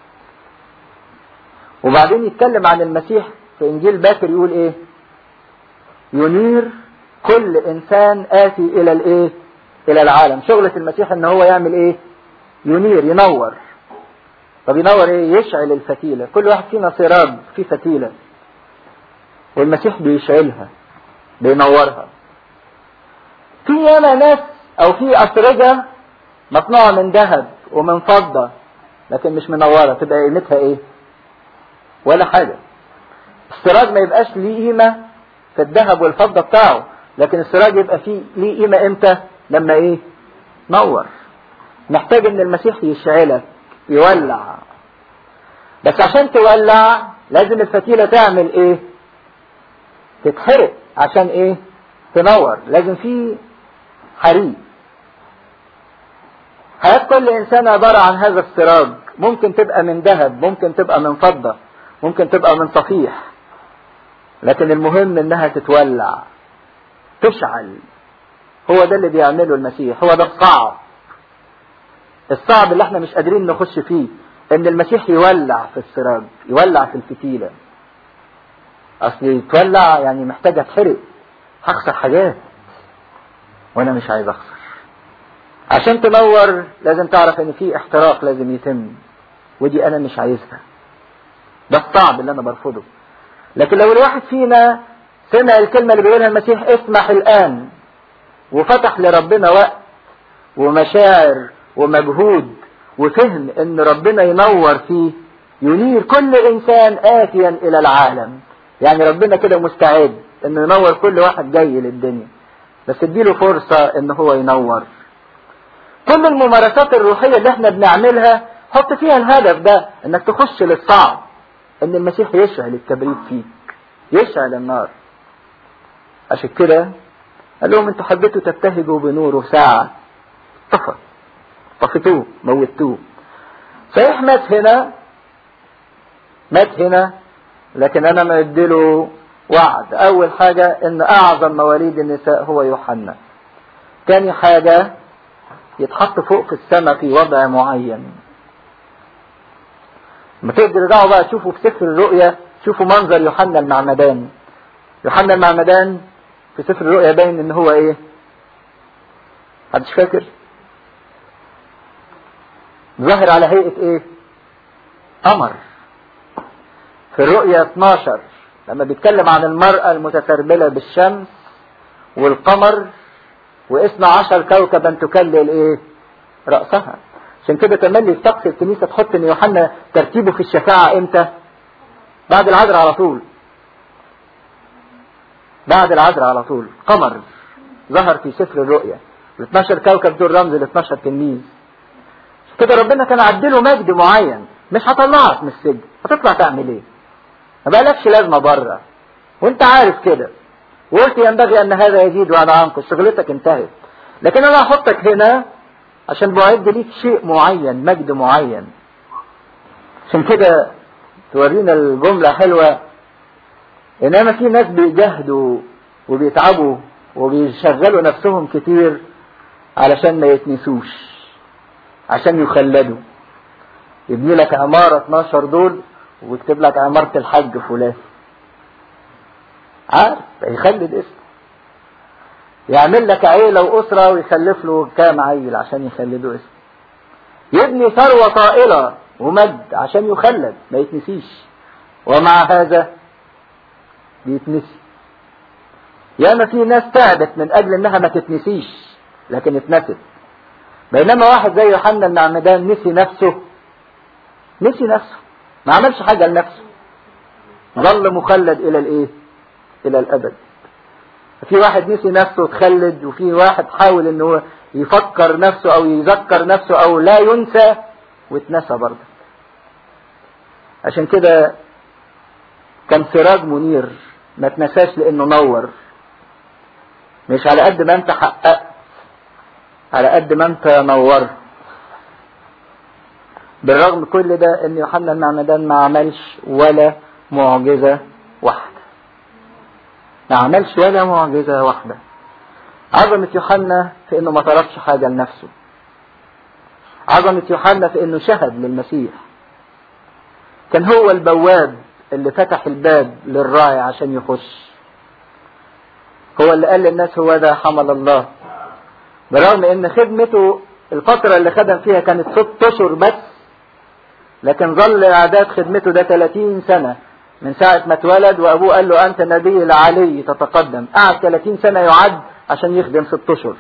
وبعدين يتكلم عن المسيح في إنجيل باكر يقول إيه ينير كل إنسان آتي إلى الإيه إلى العالم شغلة المسيح إن هو يعمل إيه ينير ينور طب ينور إيه يشعل الفتيلة كل واحد فينا سراج في فتيلة والمسيح بيشعلها بينورها في ياما ناس او في اسرجة مصنوعة من ذهب ومن فضة لكن مش منورة تبقى قيمتها ايه ولا حاجة السراج ما يبقاش ليه قيمة في الذهب والفضة بتاعه لكن السراج يبقى فيه ليه قيمة امتى لما ايه نور محتاج ان المسيح يشعلك يولع بس عشان تولع لازم الفتيلة تعمل ايه تتحرق عشان ايه تنور لازم في حريق حياة كل انسان عبارة عن هذا السراج ممكن تبقى من ذهب ممكن تبقى من فضة ممكن تبقى من صفيح لكن المهم انها تتولع تشعل هو ده اللي بيعمله المسيح هو ده الصعب الصعب اللي احنا مش قادرين نخش فيه ان المسيح يولع في السراج يولع في الفتيلة اصل يتولع يعني محتاج اتحرق هخسر حاجات وانا مش عايز اخسر عشان تنور لازم تعرف ان في احتراق لازم يتم ودي انا مش عايزها ده الصعب اللي انا برفضه لكن لو الواحد فينا سمع الكلمة اللي بيقولها المسيح اسمح الآن وفتح لربنا وقت ومشاعر ومجهود وفهم ان ربنا ينور فيه ينير كل انسان آتيا الى العالم يعني ربنا كده مستعد انه ينور كل واحد جاي للدنيا بس اديله فرصة ان هو ينور كل الممارسات الروحية اللي احنا بنعملها حط فيها الهدف ده انك تخش للصعب ان المسيح يشعل الكبريت فيك يشعل النار عشان كده قال لهم انتوا حبيتوا تبتهجوا بنوره ساعة طفى طفتوه موتوه صحيح مات هنا مات هنا لكن انا مديله وعد اول حاجة ان اعظم مواليد النساء هو يوحنا تاني حاجة يتحط فوق في السماء في وضع معين لما ترجعوا بقى تشوفوا في سفر الرؤيا شوفوا منظر يوحنا المعمدان يوحنا المعمدان في سفر الرؤيا باين ان هو ايه محدش فاكر ظاهر على هيئة ايه قمر في الرؤيا 12 لما بيتكلم عن المرأة المتسربلة بالشمس والقمر واثنى عشر كوكبا تكلل ايه رأسها عشان كده تملي في طقس الكنيسة تحط ان يوحنا ترتيبه في الشفاعة امتى بعد العذراء على طول بعد العذراء على طول قمر ظهر في سفر الرؤيا ال 12 كوكب دول رمز ل 12 تلميذ كده ربنا كان عدله مجد معين مش هطلعك من السجن هتطلع تعمل ايه ما بقالكش لازمه بره وانت عارف كده وقلت ينبغي ان هذا يزيد وانا انقص شغلتك انتهت لكن انا هحطك هنا عشان بعد ليك شيء معين مجد معين عشان كده تورينا الجملة حلوة انما في ناس بيجاهدوا وبيتعبوا وبيشغلوا نفسهم كتير علشان ما يتنسوش عشان يخلدوا يبني لك عمارة 12 دول ويكتب لك عمارة الحج فلان عارف يخلد اسمه يعمل لك عيلة وأسرة ويخلف له كام عيل عشان يخلدوا اسمه يبني ثروة طائلة ومجد عشان يخلد ما يتنسيش ومع هذا بيتنسي ياما في ناس تعبت من أجل إنها ما تتنسيش لكن اتنست بينما واحد زي يوحنا المعمدان نسي نفسه نسي نفسه ما عملش حاجة لنفسه ظل مخلد إلى الإيه؟ إلى الأبد في واحد نسي نفسه وتخلد وفي واحد حاول انه يفكر نفسه او يذكر نفسه او لا ينسى واتنسى برضه عشان كده كان سراج منير ما اتنساش لانه نور مش على قد ما انت حققت على قد ما انت نورت بالرغم كل ده ان يوحنا المعمدان ما عملش ولا معجزة واحدة ما عملش ولا معجزة واحدة عظمة يوحنا في انه ما طلبش حاجة لنفسه عظمة يوحنا في انه شهد للمسيح كان هو البواب اللي فتح الباب للراعي عشان يخش هو اللي قال للناس هو ده حمل الله برغم ان خدمته الفترة اللي خدم فيها كانت ست اشهر بس لكن ظل اعداد خدمته ده 30 سنة من ساعة ما اتولد وابوه قال له انت نبي العلي تتقدم قعد 30 سنة يعد عشان يخدم ست اشهر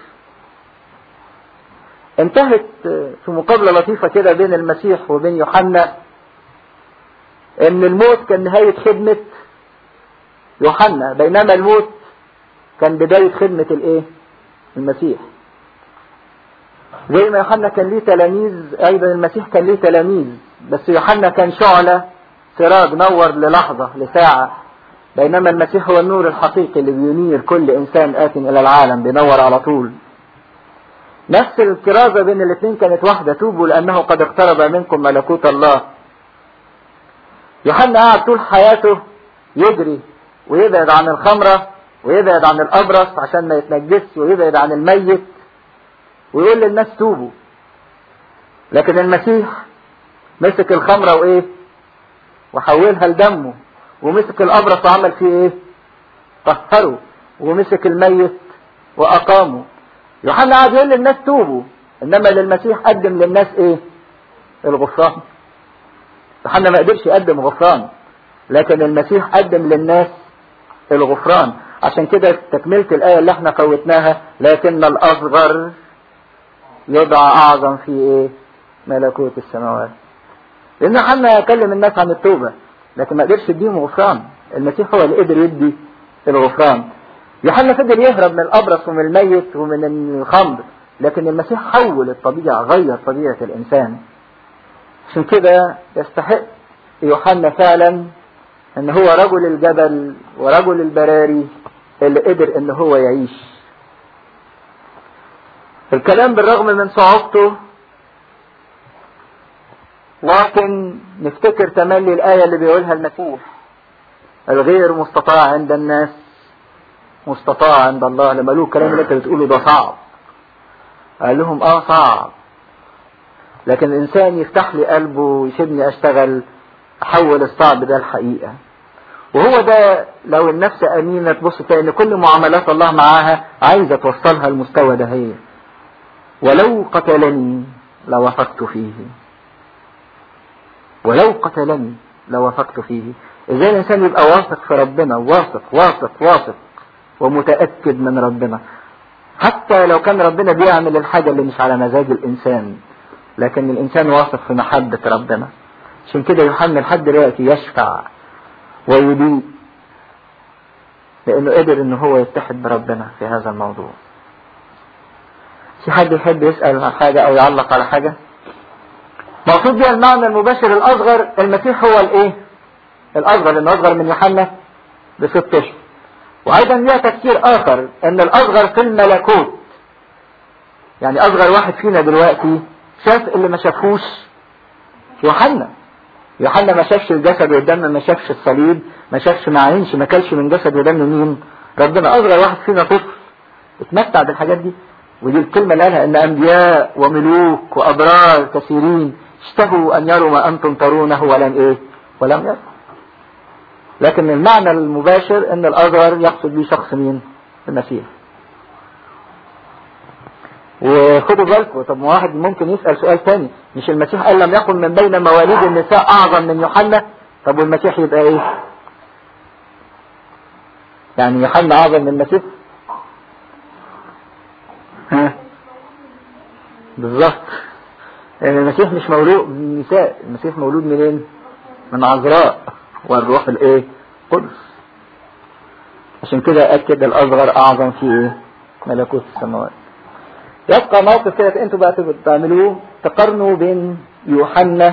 انتهت في مقابلة لطيفة كده بين المسيح وبين يوحنا ان الموت كان نهاية خدمة يوحنا بينما الموت كان بداية خدمة الايه المسيح زي ما يوحنا كان ليه تلاميذ ايضا المسيح كان ليه تلاميذ بس يوحنا كان شعلة سراج نور للحظة لساعة بينما المسيح هو النور الحقيقي اللي بينير كل انسان آت الى العالم بينور على طول نفس الكرازة بين الاثنين كانت واحدة توبوا لانه قد اقترب منكم ملكوت الله يوحنا قعد طول حياته يجري ويبعد عن الخمرة ويبعد عن الأبرص عشان ما يتنجسش ويبعد عن الميت ويقول للناس توبوا لكن المسيح مسك الخمرة وإيه وحولها لدمه ومسك الأبرص وعمل فيه إيه طهره ومسك الميت وأقامه يوحنا قعد يقول للناس توبوا إنما للمسيح قدم للناس إيه الغفران يوحنا ما قدرش يقدم غفران لكن المسيح قدم للناس الغفران عشان كده تكملة الآية اللي احنا قوتناها لكن الأصغر يدعى أعظم في إيه ملكوت السماوات لأن يوحنا يكلم الناس عن التوبة لكن ما قدرش يديهم غفران المسيح هو اللي قدر يدي الغفران يوحنا فضل يهرب من الأبرص ومن الميت ومن الخمر لكن المسيح حول الطبيعة غير طبيعة الإنسان عشان كده يستحق يوحنا فعلا ان هو رجل الجبل ورجل البراري اللي قدر ان هو يعيش الكلام بالرغم من صعوبته لكن نفتكر تملي الآية اللي بيقولها المسيح الغير مستطاع عند الناس مستطاع عند الله لما قالوا الكلام اللي انت بتقوله ده صعب قال لهم اه صعب لكن الانسان يفتح لي قلبه ويسيبني اشتغل احول الصعب ده الحقيقة وهو ده لو النفس امينة تبص تلاقي ان كل معاملات الله معاها عايزة توصلها المستوى ده هي ولو قتلني لوثقت فيه ولو قتلني لوثقت فيه ازاي الانسان يبقى واثق في ربنا واثق واثق واثق ومتأكد من ربنا حتى لو كان ربنا بيعمل الحاجة اللي مش على مزاج الانسان لكن الانسان واثق في محبة ربنا عشان كده يوحنا لحد دلوقتي يشفع ويضيء لانه قدر ان هو يتحد بربنا في هذا الموضوع في حد يحب يسأل عن حاجة او يعلق على حاجة مقصود بها المعنى المباشر الاصغر المسيح هو الايه الاصغر لانه اصغر من يوحنا بست اشهر وايضا ليها تفسير اخر ان الاصغر في الملكوت يعني اصغر واحد فينا دلوقتي شاف اللي ما شافوش يوحنا يوحنا ما شافش الجسد والدم ما شافش الصليب ما شافش ما عينش ما كلش من جسد ودم مين ربنا اصغر واحد فينا طفل اتمتع بالحاجات دي ودي الكلمة اللي قالها ان انبياء وملوك وابرار كثيرين اشتهوا ان يروا ما انتم ترونه ولم ايه ولم يروا لكن المعنى المباشر ان الاصغر يقصد به شخص مين المسيح وخدوا بالكم طب ما واحد ممكن يسأل سؤال تاني مش المسيح قال لم يكن من بين مواليد النساء أعظم من يوحنا طب والمسيح يبقى إيه يعني يوحنا أعظم من المسيح ها بالظبط يعني المسيح مش مولود من النساء المسيح مولود منين من عذراء والروح الايه قدس عشان كده أكد الأصغر أعظم في إيه ملكوت السماوات يبقى موقف كده انتوا بقى تعملوه تقارنوا بين يوحنا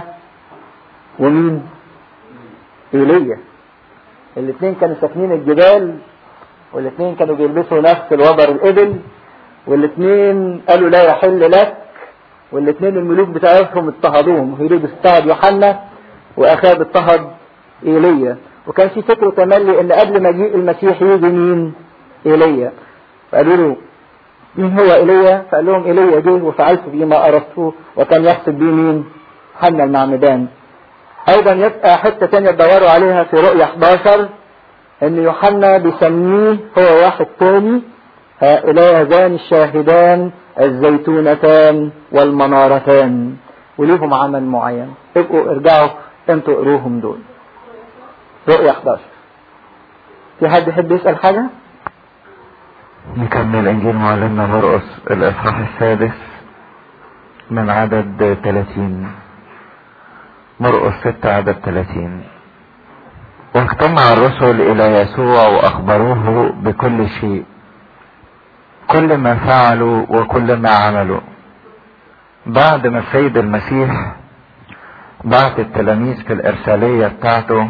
ومين ايليا الاثنين كانوا ساكنين الجبال والاثنين كانوا بيلبسوا نفس الوبر الإبل والاثنين قالوا لا يحل لك والاثنين الملوك بتاعتهم اضطهدوهم هيرودس اضطهد يوحنا واخاب اضطهد ايليا وكان في فكر تملي ان قبل مجيء المسيح يجي مين ايليا فقالوا له مين هو ايليا فقال لهم ايليا جه وفعلت به ما اردته وكان يقصد به مين حنا المعمدان ايضا يبقى حته ثانيه تدوروا عليها في رؤيا 11 ان يوحنا بيسميه هو واحد تاني هؤلاء هذان الشاهدان الزيتونتان والمنارتان وليهم عمل معين ابقوا ارجعوا انتوا اقروهم دول رؤيا 11 في حد يحب يسأل حاجة؟ نكمل انجيل معلمنا مرقس الاصحاح السادس من عدد 30 مرقس 6 عدد 30 واجتمع الرسل الى يسوع واخبروه بكل شيء كل ما فعلوا وكل ما عملوا بعد ما السيد المسيح بعت التلاميذ في الارسالية بتاعته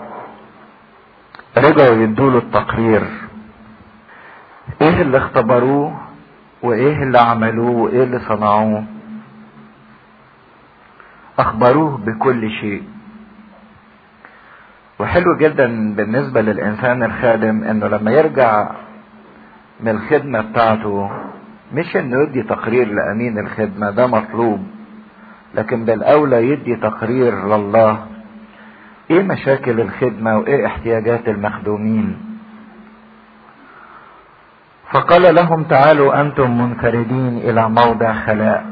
رجعوا يدوله التقرير ايه اللي اختبروه وايه اللي عملوه وايه اللي صنعوه اخبروه بكل شيء وحلو جدا بالنسبة للانسان الخادم انه لما يرجع من الخدمة بتاعته مش انه يدي تقرير لامين الخدمة ده مطلوب لكن بالاولى يدي تقرير لله ايه مشاكل الخدمة وايه احتياجات المخدومين فقال لهم تعالوا انتم منفردين الى موضع خلاء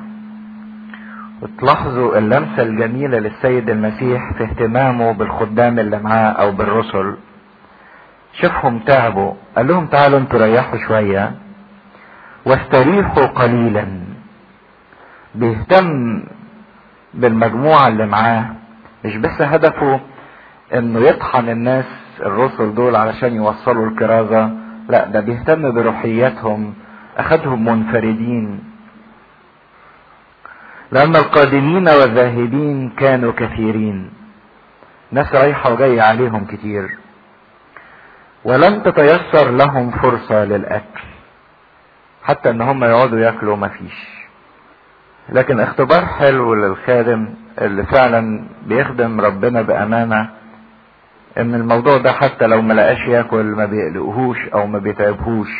وتلاحظوا اللمسة الجميلة للسيد المسيح في اهتمامه بالخدام اللي معاه او بالرسل شوفهم تعبوا قال لهم تعالوا انتوا ريحوا شوية واستريحوا قليلا بيهتم بالمجموعة اللي معاه مش بس هدفه انه يطحن الناس الرسل دول علشان يوصلوا الكرازة لا ده بيهتم بروحياتهم اخدهم منفردين لان القادمين والذاهبين كانوا كثيرين ناس رايحة وجاية عليهم كتير ولم تتيسر لهم فرصة للأكل حتى ان هم يقعدوا ياكلوا مفيش لكن اختبار حلو للخادم اللي فعلا بيخدم ربنا بأمانة ان الموضوع ده حتى لو ما لقاش ياكل ما بيقلقهوش او ما بيتعبهوش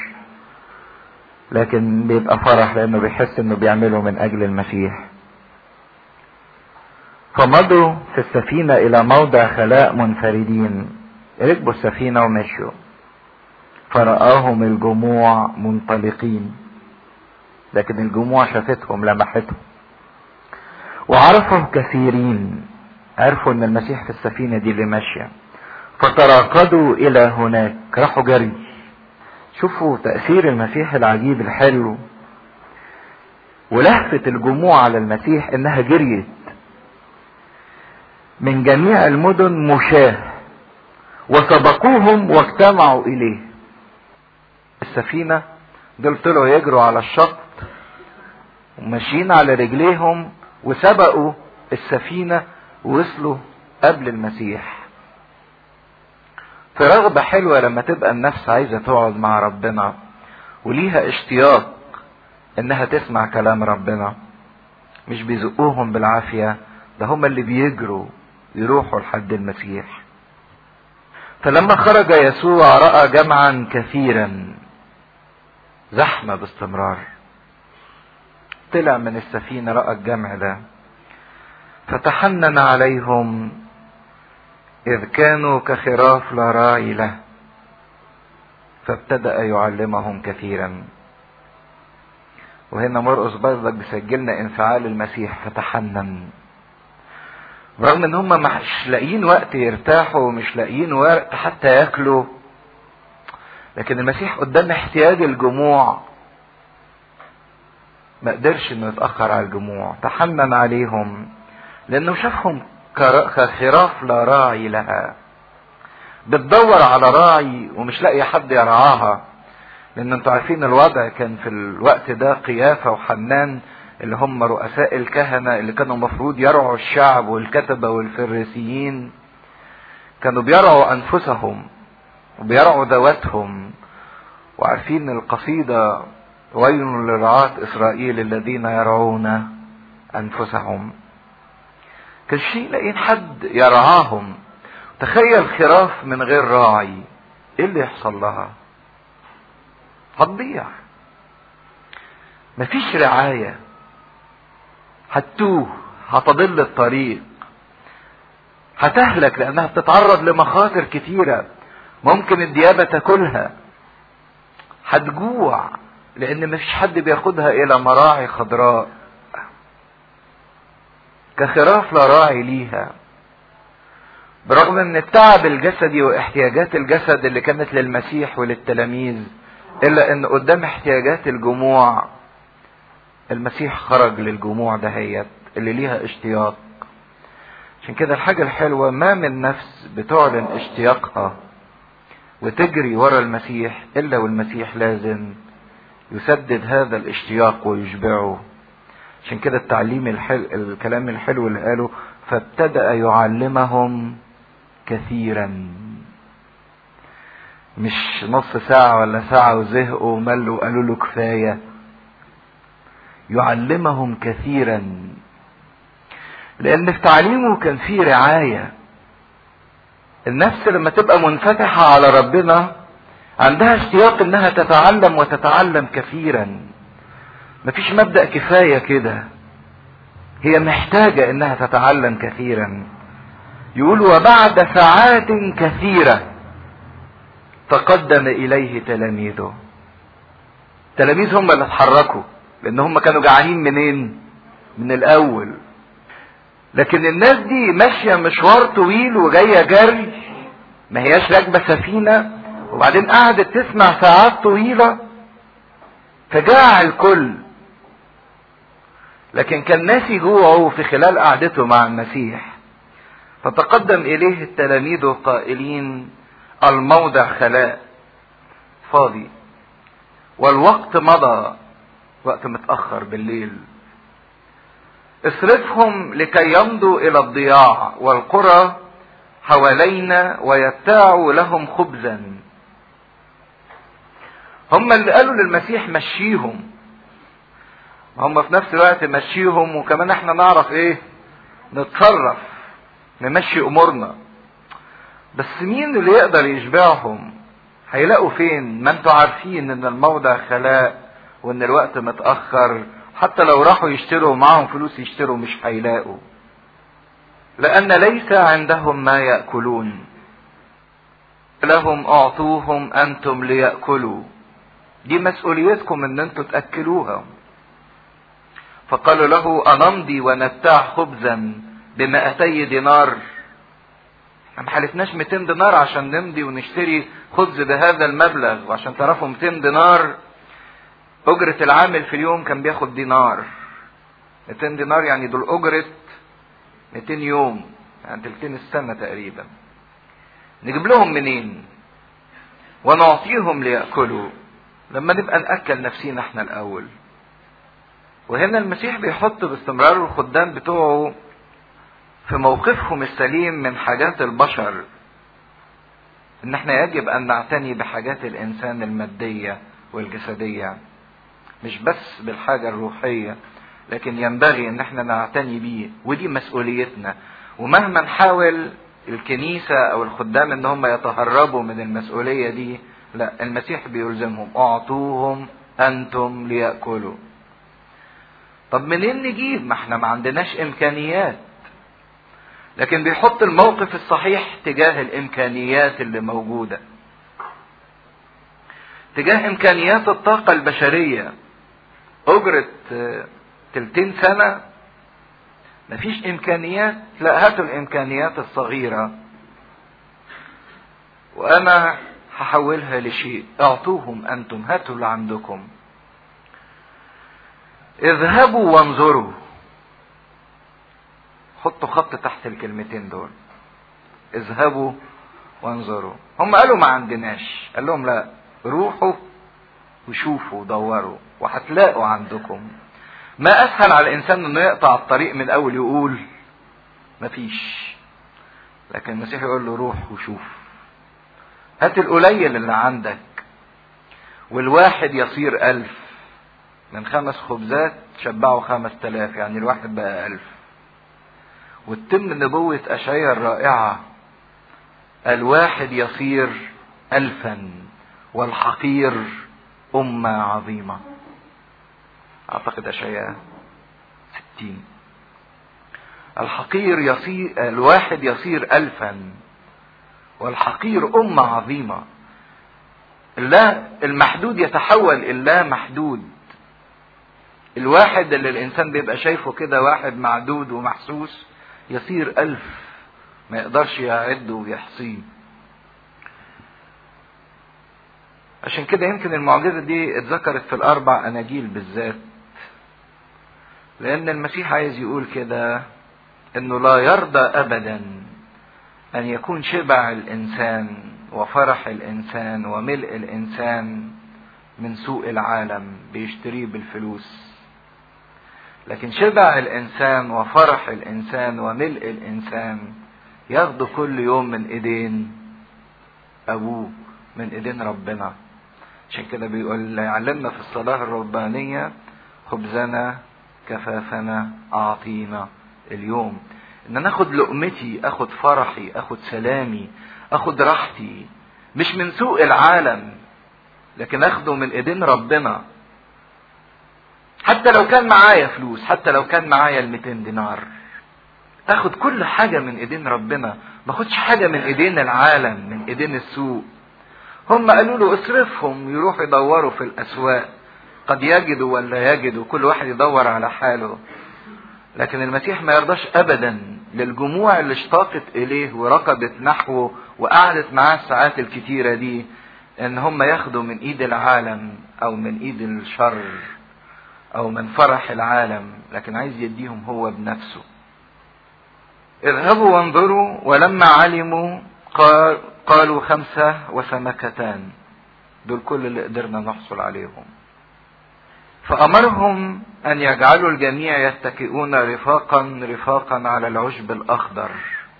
لكن بيبقى فرح لانه بيحس انه بيعمله من اجل المسيح فمضوا في السفينة الى موضع خلاء منفردين ركبوا السفينة ومشوا فرآهم الجموع منطلقين لكن الجموع شافتهم لمحتهم وعرفهم كثيرين عرفوا ان المسيح في السفينة دي اللي ماشية فتراقدوا الى هناك راحوا جري شوفوا تأثير المسيح العجيب الحلو ولهفة الجموع على المسيح انها جريت من جميع المدن مشاه وسبقوهم واجتمعوا اليه السفينة دول طلعوا يجروا على الشط وماشيين على رجليهم وسبقوا السفينة ووصلوا قبل المسيح في رغبة حلوة لما تبقى النفس عايزة تقعد مع ربنا وليها اشتياق انها تسمع كلام ربنا مش بيزقوهم بالعافية ده هم اللي بيجروا يروحوا لحد المسيح فلما خرج يسوع رأى جمعا كثيرا زحمة باستمرار طلع من السفينة رأى الجمع ده فتحنن عليهم إذ كانوا كخراف لا راعي له فابتدأ يعلمهم كثيرا وهنا مرقس برضك بيسجلنا انفعال المسيح فتحنن رغم ان هم مش لاقيين وقت يرتاحوا ومش لاقيين وقت حتى ياكلوا لكن المسيح قدام احتياج الجموع ما قدرش انه يتاخر على الجموع تحنن عليهم لانه شافهم كخراف لا راعي لها بتدور على راعي ومش لاقي حد يرعاها لان انتوا عارفين الوضع كان في الوقت ده قيافة وحنان اللي هم رؤساء الكهنة اللي كانوا المفروض يرعوا الشعب والكتبة والفريسيين كانوا بيرعوا انفسهم وبيرعوا ذواتهم وعارفين القصيدة ويل لرعاة إسرائيل الذين يرعون أنفسهم كان شيء لاقيين حد يرعاهم تخيل خراف من غير راعي ايه اللي يحصل لها هتضيع مفيش رعاية هتوه هتضل الطريق هتهلك لانها بتتعرض لمخاطر كتيرة ممكن الديابة تاكلها هتجوع لان مفيش حد بياخدها الى مراعي خضراء كخراف لا راعي ليها برغم ان التعب الجسدي واحتياجات الجسد اللي كانت للمسيح وللتلاميذ الا ان قدام احتياجات الجموع المسيح خرج للجموع دهيت اللي ليها اشتياق عشان كده الحاجة الحلوة ما من نفس بتعلن اشتياقها وتجري ورا المسيح الا والمسيح لازم يسدد هذا الاشتياق ويشبعه عشان كده التعليم الحلو الكلام الحلو اللي قاله فابتدأ يعلمهم كثيرا مش نص ساعة ولا ساعة وزهقوا وملوا وقالوا له كفاية يعلمهم كثيرا لأن في تعليمه كان فيه رعاية النفس لما تبقى منفتحة على ربنا عندها اشتياق انها تتعلم وتتعلم كثيرا مفيش مبدأ كفاية كده هي محتاجة انها تتعلم كثيرا يقول وبعد ساعات كثيرة تقدم اليه تلاميذه تلاميذ هم اللي اتحركوا لان هم كانوا جعانين منين من الاول لكن الناس دي ماشية مشوار طويل وجاية جري ما هياش راكبة سفينة وبعدين قعدت تسمع ساعات طويلة فجاع الكل لكن كان ناس يجوعوا في خلال قعدته مع المسيح فتقدم اليه التلاميذ قائلين الموضع خلاء فاضي والوقت مضى وقت متأخر بالليل اصرفهم لكي يمضوا الى الضياع والقرى حوالينا ويبتاعوا لهم خبزا هم اللي قالوا للمسيح مشيهم هم في نفس الوقت مشيهم وكمان احنا نعرف ايه نتصرف نمشي امورنا بس مين اللي يقدر يشبعهم هيلاقوا فين ما انتوا عارفين ان الموضع خلاء وان الوقت متأخر حتى لو راحوا يشتروا معهم فلوس يشتروا مش هيلاقوا لأن ليس عندهم ما يأكلون لهم أعطوهم أنتم ليأكلوا دي مسؤوليتكم ان انتوا تأكلوها فقالوا له أنمضي ونبتاع خبزا بمئتي دينار ما حلفناش 200 دينار عشان نمضي ونشتري خبز بهذا المبلغ وعشان تعرفوا 200 دينار أجرة العامل في اليوم كان بياخد دينار 200 دينار يعني دول أجرة 200 يوم يعني تلتين السنة تقريبا نجيب لهم منين ونعطيهم ليأكلوا لما نبقى نأكل نفسينا احنا الأول وهنا المسيح بيحط باستمرار الخدام بتوعه في موقفهم السليم من حاجات البشر ان احنا يجب ان نعتني بحاجات الانسان المادية والجسدية مش بس بالحاجة الروحية لكن ينبغي ان احنا نعتني بيه ودي مسؤوليتنا ومهما نحاول الكنيسة او الخدام ان هم يتهربوا من المسؤولية دي لا المسيح بيلزمهم اعطوهم انتم ليأكلوا طب منين نجيب ما احنا ما عندناش امكانيات لكن بيحط الموقف الصحيح تجاه الامكانيات اللي موجوده تجاه امكانيات الطاقه البشريه اجره تلتين سنه مفيش امكانيات لا هاتوا الامكانيات الصغيره وانا هحولها لشيء اعطوهم انتم هاتوا اللي عندكم اذهبوا وانظروا حطوا خط تحت الكلمتين دول اذهبوا وانظروا هم قالوا ما عندناش قال لهم لا روحوا وشوفوا ودوروا وهتلاقوا عندكم ما اسهل على الانسان انه يقطع الطريق من اول يقول مفيش لكن المسيح يقول له روح وشوف هات القليل اللي عندك والواحد يصير ألف من خمس خبزات شبعوا خمس تلاف يعني الواحد بقى ألف وتتم نبوة أشعيا الرائعة الواحد يصير ألفا والحقير أمة عظيمة أعتقد أشعيا ستين الحقير يصير الواحد يصير ألفا والحقير أمة عظيمة الله المحدود يتحول إلى محدود الواحد اللي الإنسان بيبقى شايفه كده واحد معدود ومحسوس يصير ألف ما يقدرش يعد ويحصيه عشان كده يمكن المعجزة دي اتذكرت في الأربع أناجيل بالذات لأن المسيح عايز يقول كده إنه لا يرضى أبدا أن يكون شبع الإنسان وفرح الإنسان وملء الإنسان من سوء العالم بيشتريه بالفلوس لكن شبع الإنسان وفرح الإنسان وملء الإنسان ياخده كل يوم من إيدين أبوه من إيدين ربنا عشان كده بيقول يعلمنا في الصلاة الربانية خبزنا كفافنا أعطينا اليوم ان انا اخد لقمتي اخد فرحي اخد سلامي اخد راحتي مش من سوء العالم لكن اخده من ايدين ربنا حتى لو كان معايا فلوس حتى لو كان معايا ال 200 دينار اخد كل حاجة من ايدين ربنا ما اخدش حاجة من ايدين العالم من ايدين السوق هم قالوا له اصرفهم يروحوا يدوروا في الاسواق قد يجدوا ولا يجدوا كل واحد يدور على حاله لكن المسيح ما يرضاش ابدا للجموع اللي اشتاقت اليه وركضت نحوه وقعدت معاه الساعات الكتيرة دي ان هم ياخدوا من ايد العالم او من ايد الشر او من فرح العالم لكن عايز يديهم هو بنفسه اذهبوا وانظروا ولما علموا قال قالوا خمسة وسمكتان دول كل اللي قدرنا نحصل عليهم فأمرهم أن يجعلوا الجميع يتكئون رفاقا رفاقا على العشب الأخضر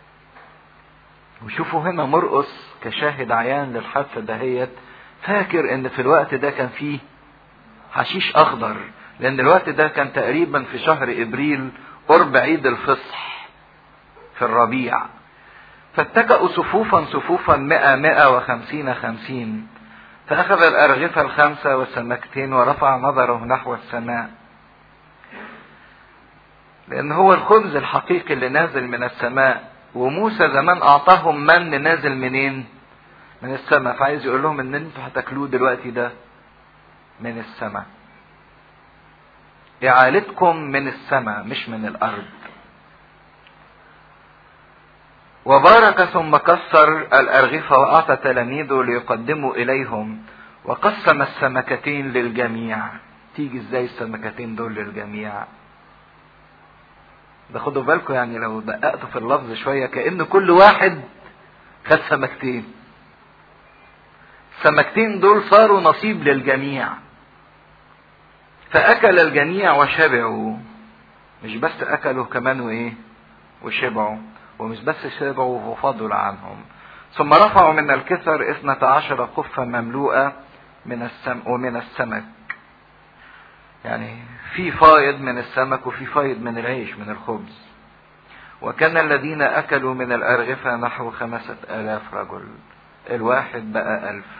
وشوفوا هنا مرقص كشاهد عيان للحادثة دهيت فاكر ان في الوقت ده كان فيه حشيش اخضر لان الوقت ده كان تقريبا في شهر ابريل قرب عيد الفصح في الربيع فاتكأوا صفوفا صفوفا مئة مئة وخمسين خمسين فأخذ الأرغفة الخمسة والسمكتين ورفع نظره نحو السماء لأن هو الخبز الحقيقي اللي نازل من السماء وموسى زمان أعطاهم من نازل منين؟ من السماء فعايز يقول لهم إن أنتوا هتاكلوه دلوقتي ده من السماء. إعالتكم من السماء مش من الأرض. وبارك ثم كسر الأرغفة وأعطى تلاميذه ليقدموا إليهم وقسم السمكتين للجميع تيجي ازاي السمكتين دول للجميع ده خدوا بالكم يعني لو دققتوا في اللفظ شوية كأن كل واحد خد سمكتين السمكتين دول صاروا نصيب للجميع فأكل الجميع وشبعوا مش بس أكلوا كمان وإيه وشبعوا ومش بس شبعوا وفضل عنهم ثم رفعوا من الكسر اثنة عشر قفة مملوءة من السم ومن السمك يعني في فايض من السمك وفي فايض من العيش من الخبز وكان الذين أكلوا من الأرغفة نحو خمسة آلاف رجل الواحد بقى ألف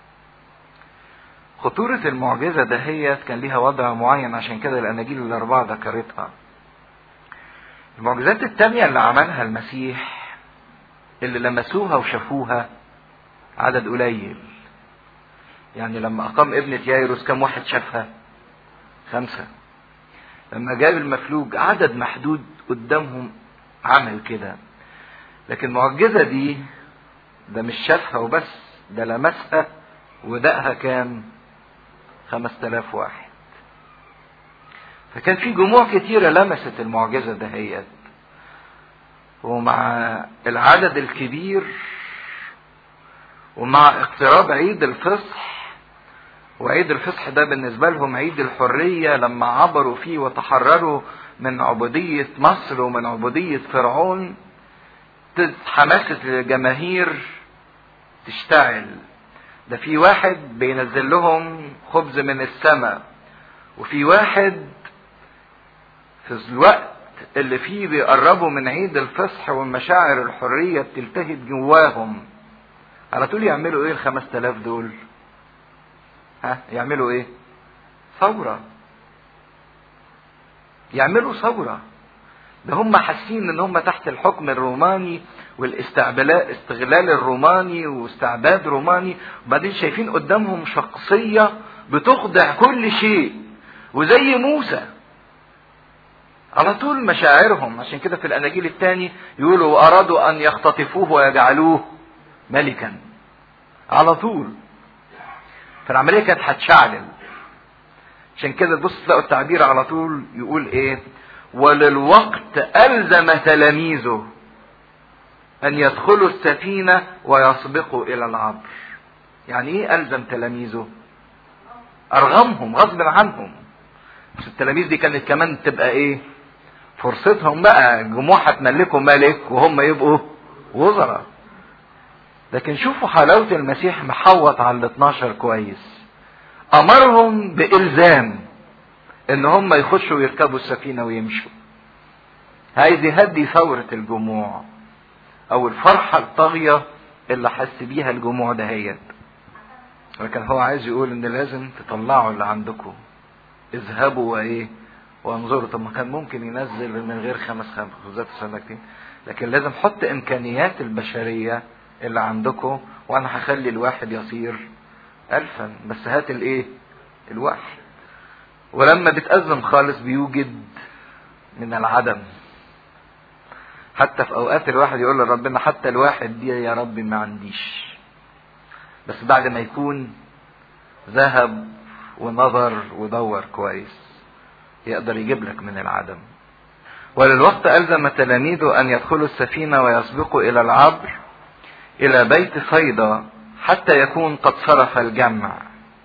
خطورة المعجزة دهيت كان ليها وضع معين عشان كده الأناجيل الأربعة ذكرتها المعجزات التانية اللي عملها المسيح اللي لمسوها وشافوها عدد قليل يعني لما أقام ابنة يايروس كم واحد شافها خمسة لما جاب المفلوج عدد محدود قدامهم عمل كده لكن المعجزة دي ده مش شافها وبس ده لمسها ودقها كام خمس تلاف واحد فكان في جموع كتيرة لمست المعجزة دهيت ومع العدد الكبير ومع اقتراب عيد الفصح وعيد الفصح ده بالنسبة لهم عيد الحرية لما عبروا فيه وتحرروا من عبودية مصر ومن عبودية فرعون حماسة الجماهير تشتعل ده في واحد بينزل لهم خبز من السماء وفي واحد في الوقت اللي فيه بيقربوا من عيد الفصح والمشاعر الحرية بتلتهب جواهم على طول يعملوا ايه الخمس تلاف دول ها يعملوا ايه ثورة يعملوا ثورة ده هم حاسين ان هم تحت الحكم الروماني والاستعبلاء استغلال الروماني واستعباد روماني وبعدين شايفين قدامهم شخصية بتخضع كل شيء وزي موسى على طول مشاعرهم عشان كده في الاناجيل الثاني يقولوا وارادوا ان يختطفوه ويجعلوه ملكا على طول فالعمليه كانت هتشعلل عشان كده تبص تلاقوا التعبير على طول يقول ايه وللوقت الزم تلاميذه ان يدخلوا السفينه ويسبقوا الى العبر يعني ايه الزم تلاميذه ارغمهم غصب عنهم بس التلاميذ دي كانت كمان تبقى ايه فرصتهم بقى الجموع هتملكوا ملك وهم يبقوا وزراء لكن شوفوا حلاوة المسيح محوط على ال 12 كويس أمرهم بإلزام إن هم يخشوا ويركبوا السفينة ويمشوا عايز يهدي ثورة الجموع أو الفرحة الطاغية اللي حس بيها الجموع دهيت لكن هو عايز يقول إن لازم تطلعوا اللي عندكم اذهبوا وإيه وانظروا طب ما كان ممكن ينزل من غير خمس خبزات وسمكتين لكن لازم حط امكانيات البشريه اللي عندكم وانا هخلي الواحد يصير الفا بس هات الايه الوحي ولما بتأزم خالص بيوجد من العدم حتى في اوقات الواحد يقول لربنا حتى الواحد دي يا ربي ما عنديش بس بعد ما يكون ذهب ونظر ودور كويس يقدر يجيب لك من العدم وللوقت ألزم تلاميذه أن يدخلوا السفينة ويسبقوا إلى العبر إلى بيت صيدا حتى يكون قد صرف الجمع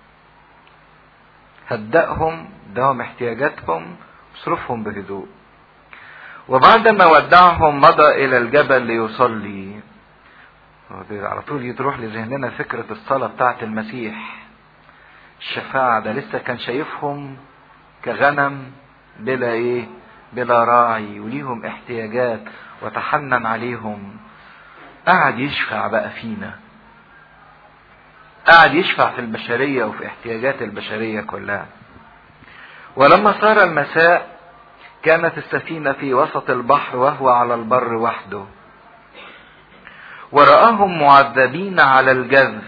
هدأهم دهم احتياجاتهم اصرفهم بهدوء وبعدما ودعهم مضى إلى الجبل ليصلي على طول تروح لذهننا فكرة الصلاة بتاعت المسيح الشفاعة ده لسه كان شايفهم كغنم بلا ايه بلا راعي وليهم احتياجات وتحنن عليهم قعد يشفع بقى فينا قعد يشفع في البشرية وفي احتياجات البشرية كلها ولما صار المساء كانت السفينة في وسط البحر وهو على البر وحده ورآهم معذبين على الجذف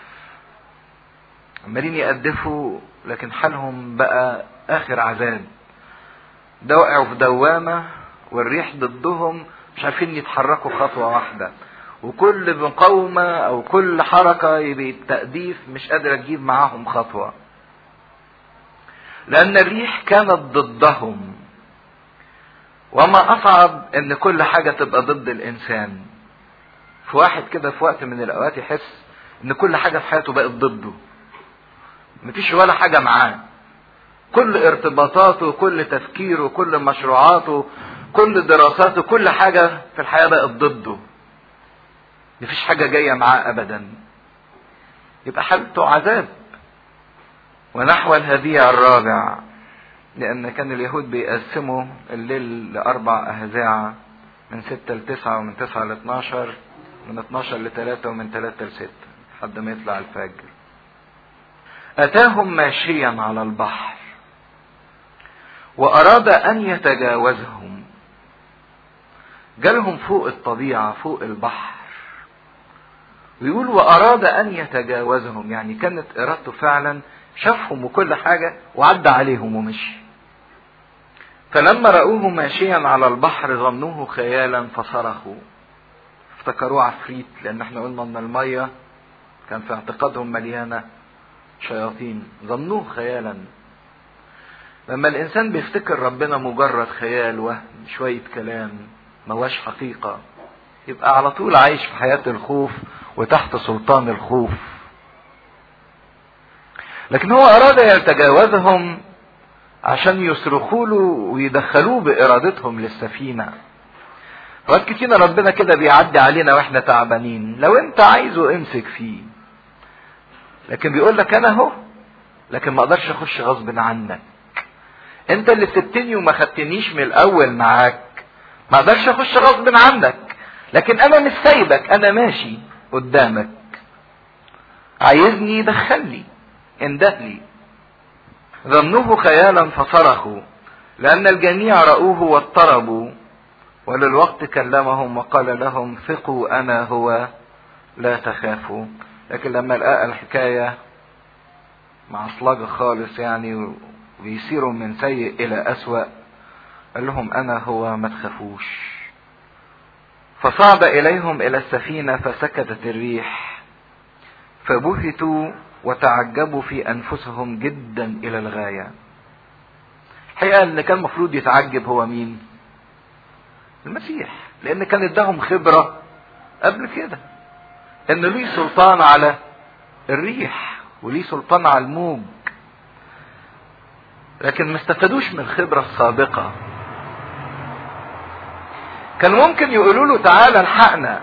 عمالين يقدفوا لكن حالهم بقى اخر عذاب ده وقعوا في دوامة والريح ضدهم مش عارفين يتحركوا خطوة واحدة وكل مقاومة او كل حركة بالتأديف مش قادرة تجيب معاهم خطوة لان الريح كانت ضدهم وما اصعب ان كل حاجة تبقى ضد الانسان في واحد كده في وقت من الاوقات يحس ان كل حاجة في حياته بقت ضده مفيش ولا حاجة معاه كل ارتباطاته كل تفكيره كل مشروعاته كل دراساته كل حاجة في الحياة بقت ضده مفيش حاجة جاية معاه أبدا يبقى حالته عذاب ونحو الهديع الرابع لأن كان اليهود بيقسموا الليل لأربع أهزاع من ستة لتسعة ومن تسعة لاتناشر من اتناشر لتلاتة ومن تلاتة لستة لحد ما يطلع الفجر أتاهم ماشيا على البحر وأراد أن يتجاوزهم جالهم فوق الطبيعة فوق البحر ويقول وأراد أن يتجاوزهم يعني كانت إرادته فعلا شافهم وكل حاجة وعدى عليهم ومشي فلما رأوه ماشيا على البحر ظنوه خيالا فصرخوا افتكروه عفريت لأن احنا قلنا أن المية كان في اعتقادهم مليانة شياطين ظنوه خيالا لما الانسان بيفتكر ربنا مجرد خيال وهم شوية كلام ما هوش حقيقة يبقى على طول عايش في حياة الخوف وتحت سلطان الخوف لكن هو اراد يتجاوزهم عشان يصرخوا له ويدخلوه بارادتهم للسفينة اوقات كتير ربنا كده بيعدي علينا واحنا تعبانين لو انت عايزه امسك فيه لكن بيقول لك انا اهو لكن ما اقدرش اخش غصب عنك انت اللي سبتني وما خدتنيش من الاول معاك ما اقدرش اخش غصب عنك لكن انا مش سايبك انا ماشي قدامك عايزني دخلني اندهلي ظنوه خيالا فصرخوا لان الجميع رأوه واضطربوا وللوقت كلمهم وقال لهم ثقوا انا هو لا تخافوا لكن لما لقى الحكاية معصلجة خالص يعني ويصيروا من سيء الى اسوأ قال لهم انا هو ما تخافوش فصعد اليهم الى السفينة فسكتت الريح فبهتوا وتعجبوا في انفسهم جدا الى الغاية الحقيقة اللي كان المفروض يتعجب هو مين المسيح لان كان اداهم خبرة قبل كده ان ليه سلطان على الريح وليه سلطان على الموج لكن ما استفادوش من الخبرة السابقة كان ممكن يقولوا له تعالى الحقنا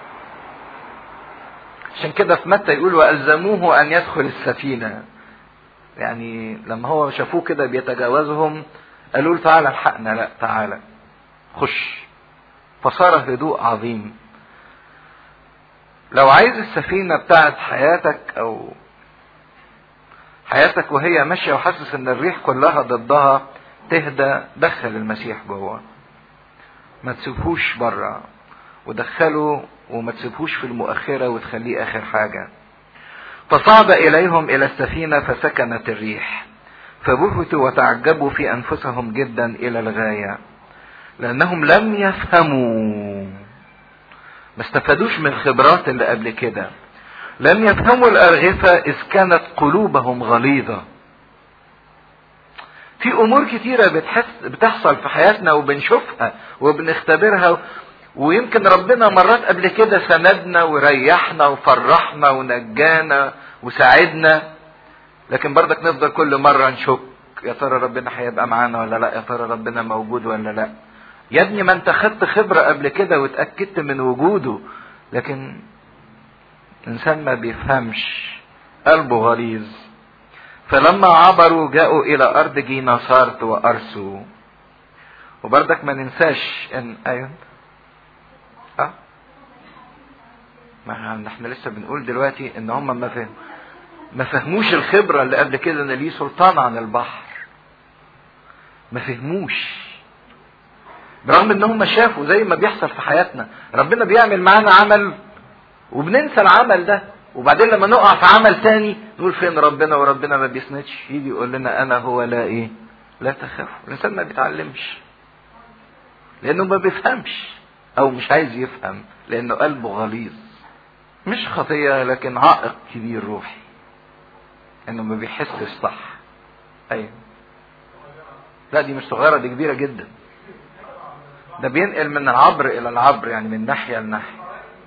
عشان كده في متى يقول والزموه ان يدخل السفينه يعني لما هو شافوه كده بيتجاوزهم قالوا له تعالى الحقنا لا تعالى خش فصار هدوء عظيم لو عايز السفينة بتاعت حياتك او حياتك وهي ماشية وحاسس ان الريح كلها ضدها تهدى دخل المسيح جوه ما تسيبهوش بره ودخله وما تسيبهوش في المؤخرة وتخليه آخر حاجة فصعد إليهم إلى السفينة فسكنت الريح فبهتوا وتعجبوا في أنفسهم جدا إلى الغاية لأنهم لم يفهموا ما استفادوش من الخبرات اللي قبل كده لم يفهموا الأرغفة إذ كانت قلوبهم غليظة في أمور كتيرة بتحس بتحصل في حياتنا وبنشوفها وبنختبرها ويمكن ربنا مرات قبل كده سندنا وريحنا وفرحنا ونجانا وساعدنا لكن برضك نفضل كل مرة نشك يا ترى ربنا هيبقى معانا ولا لا يا ترى ربنا موجود ولا لا يا ابني ما انت خدت خبرة قبل كده واتأكدت من وجوده لكن انسان ما بيفهمش قلبه غليظ فلما عبروا جاءوا الى ارض جيناصارت وارسوا وبرضك ما ننساش ان ايوه اه ما احنا لسه بنقول دلوقتي ان هم ما فهم ما فهموش الخبرة اللي قبل كده ان ليه سلطان عن البحر ما فهموش برغم ان هم شافوا زي ما بيحصل في حياتنا ربنا بيعمل معانا عمل وبننسى العمل ده وبعدين لما نقع في عمل تاني نقول فين ربنا وربنا ما بيسندش يجي يقول لنا انا هو لا ايه لا تخافوا الانسان ما بيتعلمش لانه ما بيفهمش او مش عايز يفهم لانه قلبه غليظ مش خطية لكن عائق كبير روحي انه ما بيحسش صح ايوه لا دي مش صغيرة دي كبيرة جدا ده بينقل من العبر الى العبر يعني من ناحية لناحية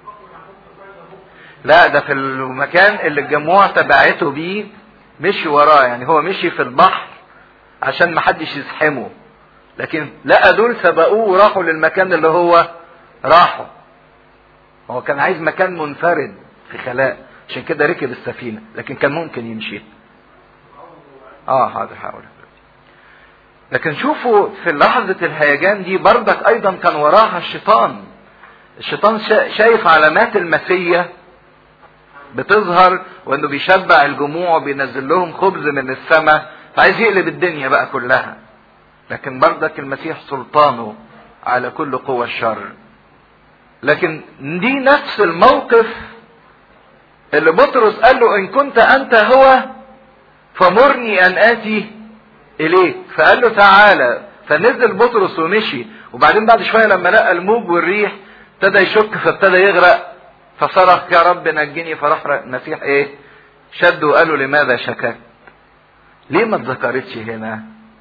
لا ده في المكان اللي الجموع تبعته بيه مشي وراه يعني هو مشي في البحر عشان ما حدش يزحمه لكن لقى دول سبقوه وراحوا للمكان اللي هو راحوا هو كان عايز مكان منفرد في خلاء عشان كده ركب السفينة لكن كان ممكن يمشي اه حاضر هقول لكن شوفوا في لحظة الهيجان دي بردك ايضا كان وراها الشيطان الشيطان شايف علامات المسية بتظهر وانه بيشبع الجموع وبينزل لهم خبز من السماء فعايز يقلب الدنيا بقى كلها لكن بردك المسيح سلطانه على كل قوى الشر لكن دي نفس الموقف اللي بطرس قال له ان كنت انت هو فمرني ان اتي اليك فقال له تعالى فنزل بطرس ومشي وبعدين بعد شويه لما لقى الموج والريح ابتدى يشك فابتدى يغرق فصرخ يا رب نجني فراح المسيح ايه شد وقال له لماذا شككت ليه ما اتذكرتش هنا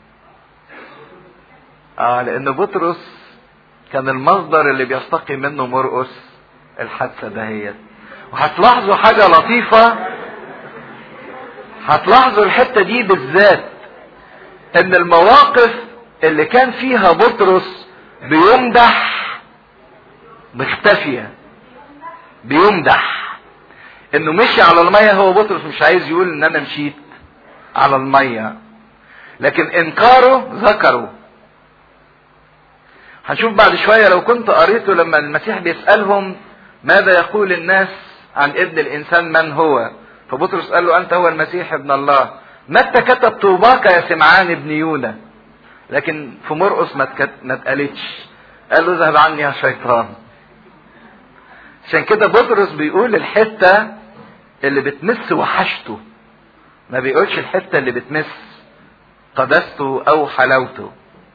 اه لان بطرس كان المصدر اللي بيستقي منه مرقس الحادثة دهيت وهتلاحظوا حاجة لطيفة هتلاحظوا الحتة دي بالذات ان المواقف اللي كان فيها بطرس بيمدح مختفية بيمدح انه مشي على المية هو بطرس مش عايز يقول ان انا مشيت على المية لكن انكاره ذكره هنشوف بعد شوية لو كنت قريته لما المسيح بيسألهم ماذا يقول الناس عن ابن الانسان من هو فبطرس قال له انت هو المسيح ابن الله متى كتب طوباك يا سمعان ابن يونا لكن في مرقس ما ما اتقالتش قال له اذهب عني يا شيطان عشان كده بطرس بيقول الحتة اللي بتمس وحشته ما بيقولش الحتة اللي بتمس قدسته او حلاوته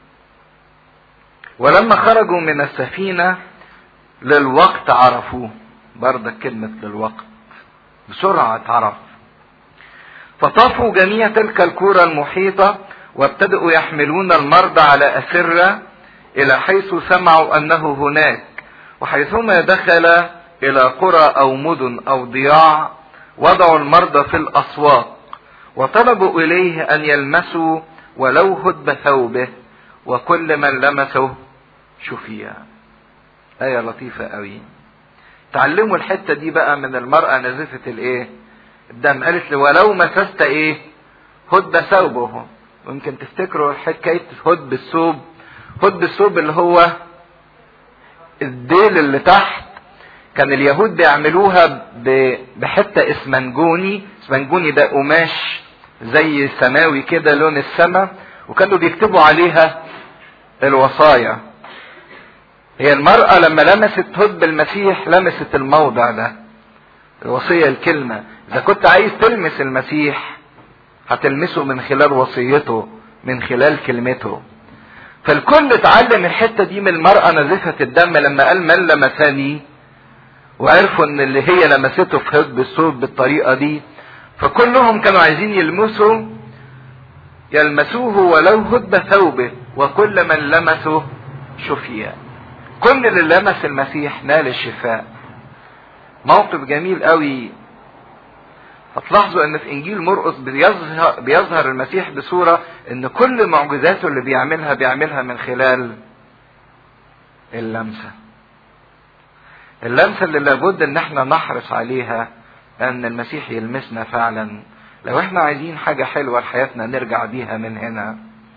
ولما خرجوا من السفينة للوقت عرفوه برضك كلمة للوقت بسرعة اتعرف فطافوا جميع تلك الكرة المحيطة وابتدأوا يحملون المرضى على أسرة إلى حيث سمعوا أنه هناك وحيثما دخل إلى قرى أو مدن أو ضياع وضعوا المرضى في الأسواق وطلبوا إليه أن يلمسوا ولو هدب ثوبه وكل من لمسه شفيا آية لطيفة قوي تعلموا الحتة دي بقى من المرأة نزفة الايه الدم قالت له ولو مسست ايه هدب ثوبه ويمكن تفتكروا حكاية هدب الثوب هدب الثوب اللي هو الديل اللي تحت كان اليهود بيعملوها بحتة اسمنجوني اسمنجوني ده قماش زي سماوي كده لون السماء وكانوا بيكتبوا عليها الوصايا هي المرأة لما لمست هدب المسيح لمست الموضع ده الوصية الكلمة إذا كنت عايز تلمس المسيح هتلمسه من خلال وصيته من خلال كلمته فالكل اتعلم الحتة دي من المرأة نزفة الدم لما قال من لمسني وعرفوا ان اللي هي لمسته في هدب الثوب بالطريقة دي فكلهم كانوا عايزين يلمسوا يلمسوه ولو هدب ثوبه وكل من لمسه شفيا كل اللي لمس المسيح نال الشفاء موقف جميل قوي هتلاحظوا ان في انجيل مرقس بيظهر, بيظهر المسيح بصورة ان كل معجزاته اللي بيعملها بيعملها من خلال اللمسة اللمسة اللي لابد ان احنا نحرص عليها ان المسيح يلمسنا فعلا لو احنا عايزين حاجة حلوة لحياتنا نرجع بيها من هنا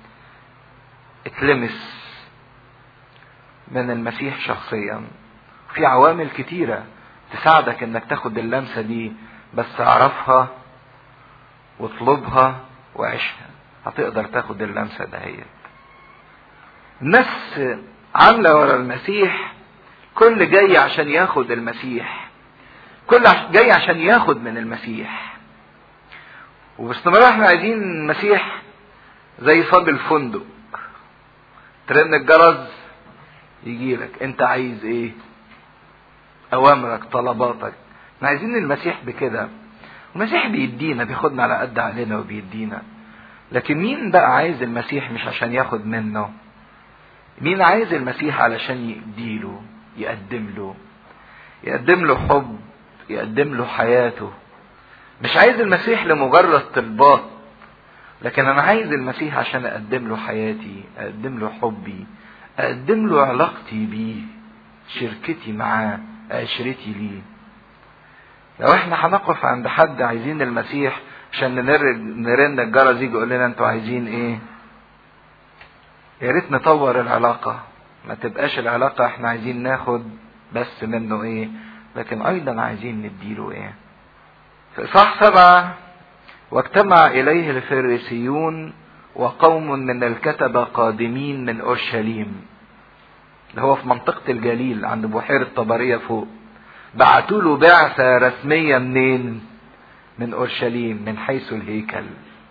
اتلمس من المسيح شخصيا في عوامل كتيرة تساعدك انك تاخد اللمسة دي بس اعرفها واطلبها وعيشها هتقدر تاخد اللمسة دهيت الناس عاملة ورا المسيح كل جاي عشان ياخد المسيح كل جاي عشان ياخد من المسيح وباستمرار احنا عايزين المسيح زي صاب الفندق ترن الجرس يجي لك انت عايز ايه اوامرك طلباتك احنا عايزين المسيح بكده المسيح بيدينا بياخدنا على قد علينا وبيدينا لكن مين بقى عايز المسيح مش عشان ياخد منه مين عايز المسيح علشان يديله يقدم له يقدم له حب يقدم له حياته مش عايز المسيح لمجرد طلبات لكن انا عايز المسيح عشان اقدم له حياتي اقدم له حبي اقدم له علاقتي بيه شركتي معاه عشرتي ليه لو احنا هنقف عند حد عايزين المسيح عشان نرن الجرس يجي يقول لنا انتوا عايزين ايه يا ريت نطور العلاقة ما تبقاش العلاقة احنا عايزين ناخد بس منه ايه لكن ايضا عايزين نديله ايه في اصحاح سبعة واجتمع اليه الفريسيون وقوم من الكتبة قادمين من اورشليم اللي هو في منطقة الجليل عند بحيرة طبرية فوق بعتوا له بعثة رسمية منين من اورشليم من حيث الهيكل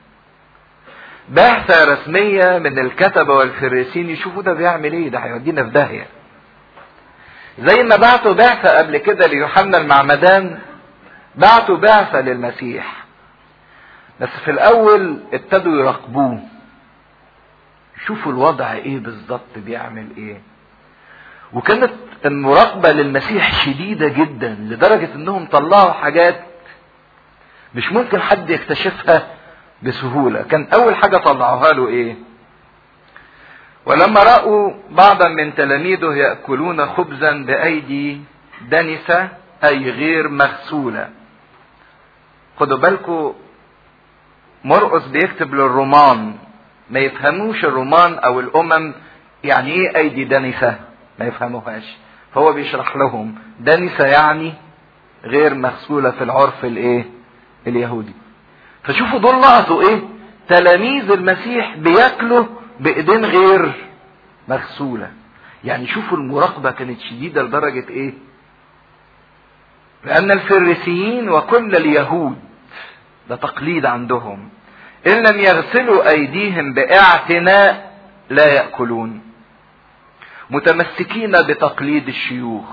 بعثة رسمية من الكتبة والفريسين يشوفوا ده بيعمل ايه ده هيودينا في داهية زي ما بعتوا بعثة قبل كده ليوحنا المعمدان بعتوا بعثة للمسيح بس في الاول ابتدوا يراقبوه شوفوا الوضع ايه بالظبط بيعمل ايه وكانت المراقبة للمسيح شديدة جدا لدرجة انهم طلعوا حاجات مش ممكن حد يكتشفها بسهولة كان اول حاجة طلعوها له ايه ولما رأوا بعضا من تلاميذه يأكلون خبزا بأيدي دنسة أي غير مغسولة خدوا بالكم مرقس بيكتب للرومان ما يفهموش الرومان أو الأمم يعني إيه أيدي دنسة ما يفهموهاش فهو بيشرح لهم دنسة يعني غير مغسولة في العرف الإيه اليهودي فشوفوا دول لقطوا إيه تلاميذ المسيح بياكلوا بايدين غير مغسوله يعني شوفوا المراقبه كانت شديده لدرجه ايه لان الفريسيين وكل اليهود ده تقليد عندهم ان لم يغسلوا ايديهم باعتناء لا ياكلون متمسكين بتقليد الشيوخ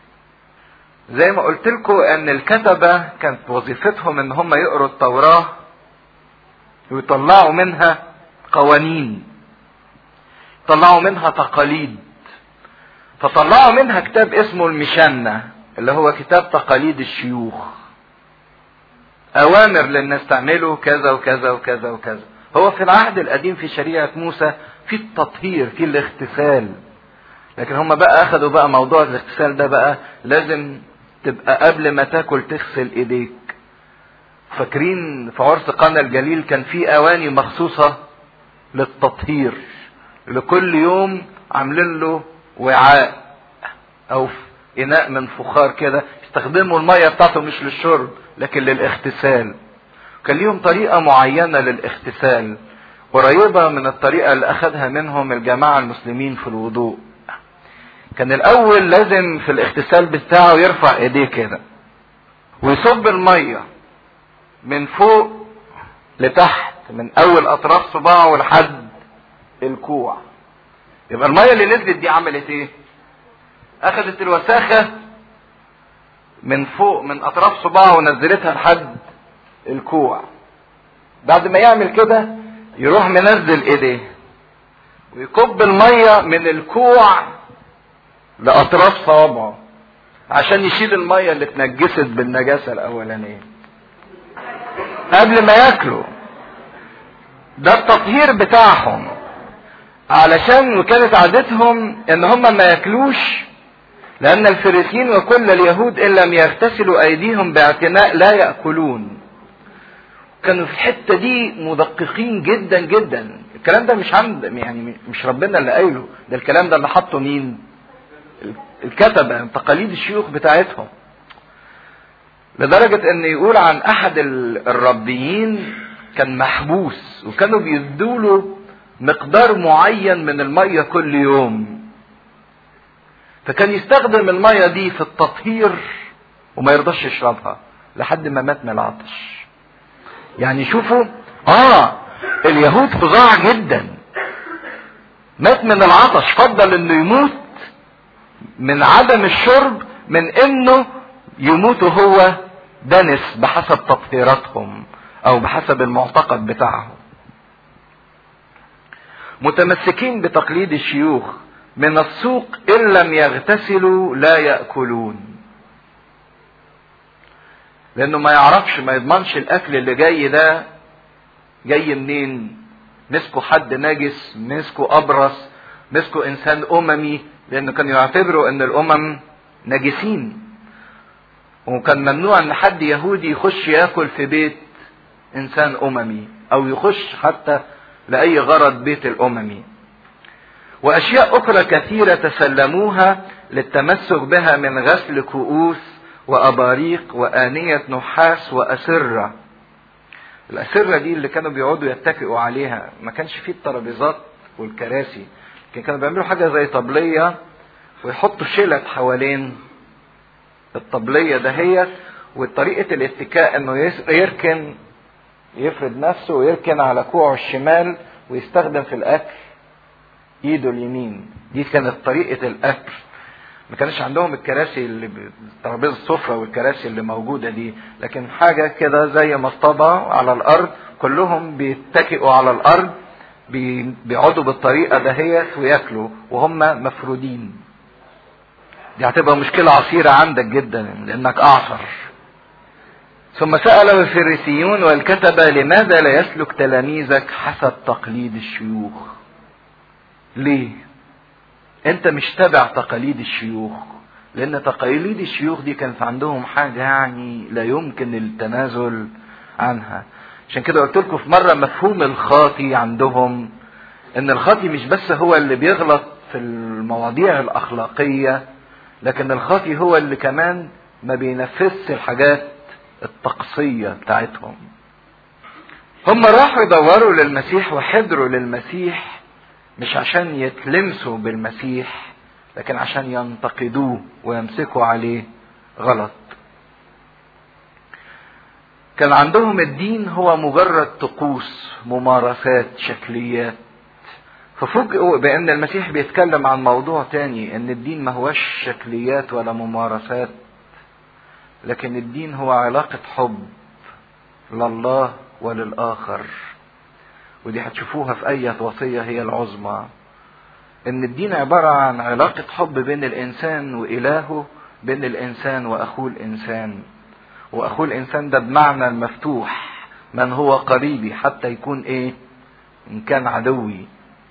زي ما قلت لكم ان الكتبه كانت وظيفتهم ان هم يقروا التوراه ويطلعوا منها قوانين طلعوا منها تقاليد فطلعوا منها كتاب اسمه المشنة اللي هو كتاب تقاليد الشيوخ أوامر للناس تعملوا كذا وكذا وكذا وكذا هو في العهد القديم في شريعة موسى في التطهير في الاغتسال لكن هم بقى أخدوا بقى موضوع الاغتسال ده بقى لازم تبقى قبل ما تاكل تغسل ايديك فاكرين في عرس قنا الجليل كان في اواني مخصوصة للتطهير لكل يوم عاملين له وعاء او اناء من فخار كده يستخدموا المية بتاعته مش للشرب لكن للاغتسال كان ليهم طريقة معينة للاغتسال قريبة من الطريقة اللي اخذها منهم الجماعة المسلمين في الوضوء كان الاول لازم في الاغتسال بتاعه يرفع ايديه كده ويصب المية من فوق لتحت من اول اطراف صباعه لحد الكوع يبقى المية اللي نزلت دي عملت ايه اخذت الوساخة من فوق من اطراف صباعه ونزلتها لحد الكوع بعد ما يعمل كده يروح منزل ايديه ويكب المية من الكوع لاطراف صوابعه عشان يشيل المية اللي اتنجست بالنجاسة الاولانية قبل ما ياكلوا ده التطهير بتاعهم علشان وكانت عادتهم ان هم ما ياكلوش لان الفريسيين وكل اليهود ان لم يغتسلوا ايديهم باعتناء لا ياكلون كانوا في الحته دي مدققين جدا جدا الكلام ده مش عند يعني مش ربنا اللي قايله ده الكلام ده اللي حطه مين الكتبه تقاليد الشيوخ بتاعتهم لدرجة ان يقول عن احد الربيين كان محبوس وكانوا بيدوله مقدار معين من المية كل يوم فكان يستخدم المية دي في التطهير وما يرضاش يشربها لحد ما مات من العطش يعني شوفوا اه اليهود فظاع جدا مات من العطش فضل انه يموت من عدم الشرب من انه يموت هو دنس بحسب تطهيراتهم او بحسب المعتقد بتاعهم متمسكين بتقليد الشيوخ من السوق ان لم يغتسلوا لا ياكلون لانه ما يعرفش ما يضمنش الاكل اللي جاي ده جاي منين مسكوا حد نجس مسكوا ابرص مسكوا انسان اممي لانه كانوا يعتبروا ان الامم نجسين وكان ممنوع ان حد يهودي يخش ياكل في بيت انسان اممي او يخش حتى لاي غرض بيت الاممي واشياء اخرى كثيره تسلموها للتمسك بها من غسل كؤوس واباريق وانيه نحاس واسره الاسره دي اللي كانوا بيقعدوا يتكئوا عليها ما كانش فيه الترابيزات والكراسي لكن كانوا بيعملوا حاجه زي طبليه ويحطوا شلت حوالين الطبليه دهيت وطريقه الاتكاء انه يركن يفرد نفسه ويركن على كوعه الشمال ويستخدم في الاكل ايده اليمين دي كانت طريقه الاكل ما كانش عندهم الكراسي اللي ترابيزه السفره والكراسي اللي موجوده دي لكن حاجه كده زي مصطبه على الارض كلهم بيتكئوا على الارض بيقعدوا بالطريقه دهيت وياكلوا وهم مفرودين دي هتبقى مشكله عصيره عندك جدا لانك اعصر ثم سأله الفريسيون والكتبة لماذا لا يسلك تلاميذك حسب تقليد الشيوخ ليه انت مش تابع تقاليد الشيوخ لان تقاليد الشيوخ دي كانت عندهم حاجة يعني لا يمكن التنازل عنها عشان كده قلت لكم في مرة مفهوم الخاطي عندهم ان الخاطي مش بس هو اللي بيغلط في المواضيع الاخلاقية لكن الخاطي هو اللي كمان ما بينفذش الحاجات الطقسية بتاعتهم هم راحوا يدوروا للمسيح وحضروا للمسيح مش عشان يتلمسوا بالمسيح لكن عشان ينتقدوه ويمسكوا عليه غلط كان عندهم الدين هو مجرد طقوس ممارسات شكليات ففوجئوا بان المسيح بيتكلم عن موضوع تاني ان الدين ما هوش شكليات ولا ممارسات لكن الدين هو علاقة حب لله وللآخر ودي هتشوفوها في أي وصية هي العظمى إن الدين عبارة عن علاقة حب بين الإنسان وإلهه بين الإنسان وأخوه الإنسان وأخوه الإنسان ده بمعنى المفتوح من هو قريبي حتى يكون إيه إن كان عدوي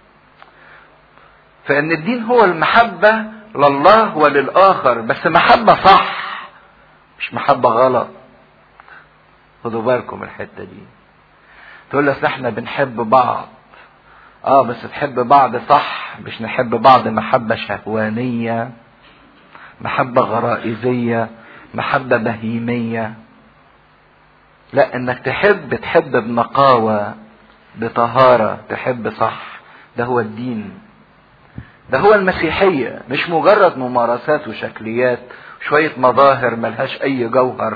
فإن الدين هو المحبة لله وللآخر بس محبة صح مش محبة غلط خدوا بالكم الحتة دي تقول لك احنا بنحب بعض اه بس تحب بعض صح مش نحب بعض محبة شهوانية محبة غرائزية محبة بهيمية لا انك تحب تحب بنقاوة بطهارة تحب صح ده هو الدين ده هو المسيحية مش مجرد ممارسات وشكليات شوية مظاهر ملهاش أي جوهر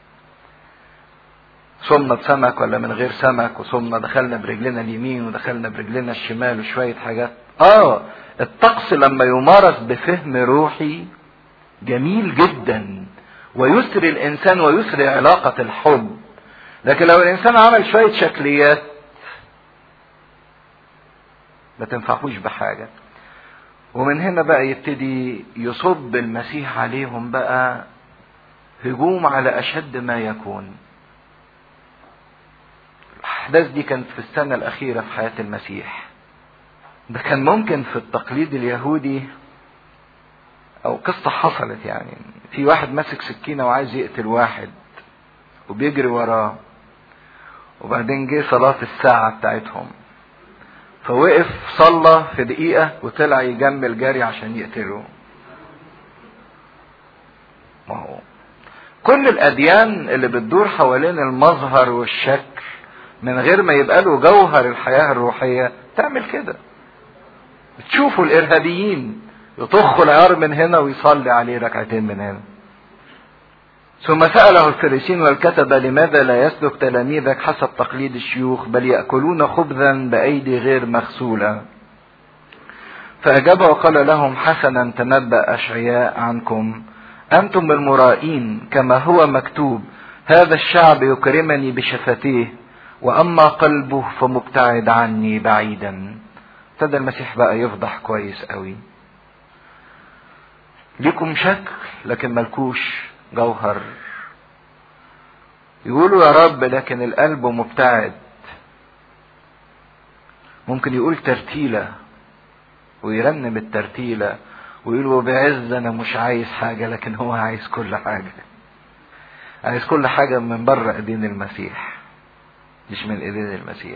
صمنا بسمك ولا من غير سمك وصمنا دخلنا برجلنا اليمين ودخلنا برجلنا الشمال وشوية حاجات اه الطقس لما يمارس بفهم روحي جميل جدا ويسري الإنسان ويسري علاقة الحب لكن لو الإنسان عمل شوية شكليات ما تنفعوش بحاجة ومن هنا بقى يبتدي يصب المسيح عليهم بقى هجوم على أشد ما يكون الأحداث دي كانت في السنة الأخيرة في حياة المسيح ده كان ممكن في التقليد اليهودي أو قصة حصلت يعني في واحد ماسك سكينة وعايز يقتل واحد وبيجري وراه وبعدين جه صلاة الساعة بتاعتهم فوقف صلى في دقيقة وطلع يجمل جري عشان يقتله ما هو كل الأديان اللي بتدور حوالين المظهر والشكل من غير ما يبقى له جوهر الحياة الروحية تعمل كده تشوفوا الإرهابيين يطخوا العيار من هنا ويصلي عليه ركعتين من هنا ثم سأله الفريسين والكتبة لماذا لا يسلك تلاميذك حسب تقليد الشيوخ بل يأكلون خبزا بأيدي غير مغسولة فأجاب وقال لهم حسنا تنبأ أشعياء عنكم أنتم المرائين كما هو مكتوب هذا الشعب يكرمني بشفتيه وأما قلبه فمبتعد عني بعيدا ابتدى المسيح بقى يفضح كويس قوي ليكم شكل لكن ملكوش جوهر يقولوا يا رب لكن القلب مبتعد ممكن يقول ترتيلة ويرنم الترتيلة ويقول بعز انا مش عايز حاجة لكن هو عايز كل حاجة عايز كل حاجة من بره ايدين المسيح مش من ايدين المسيح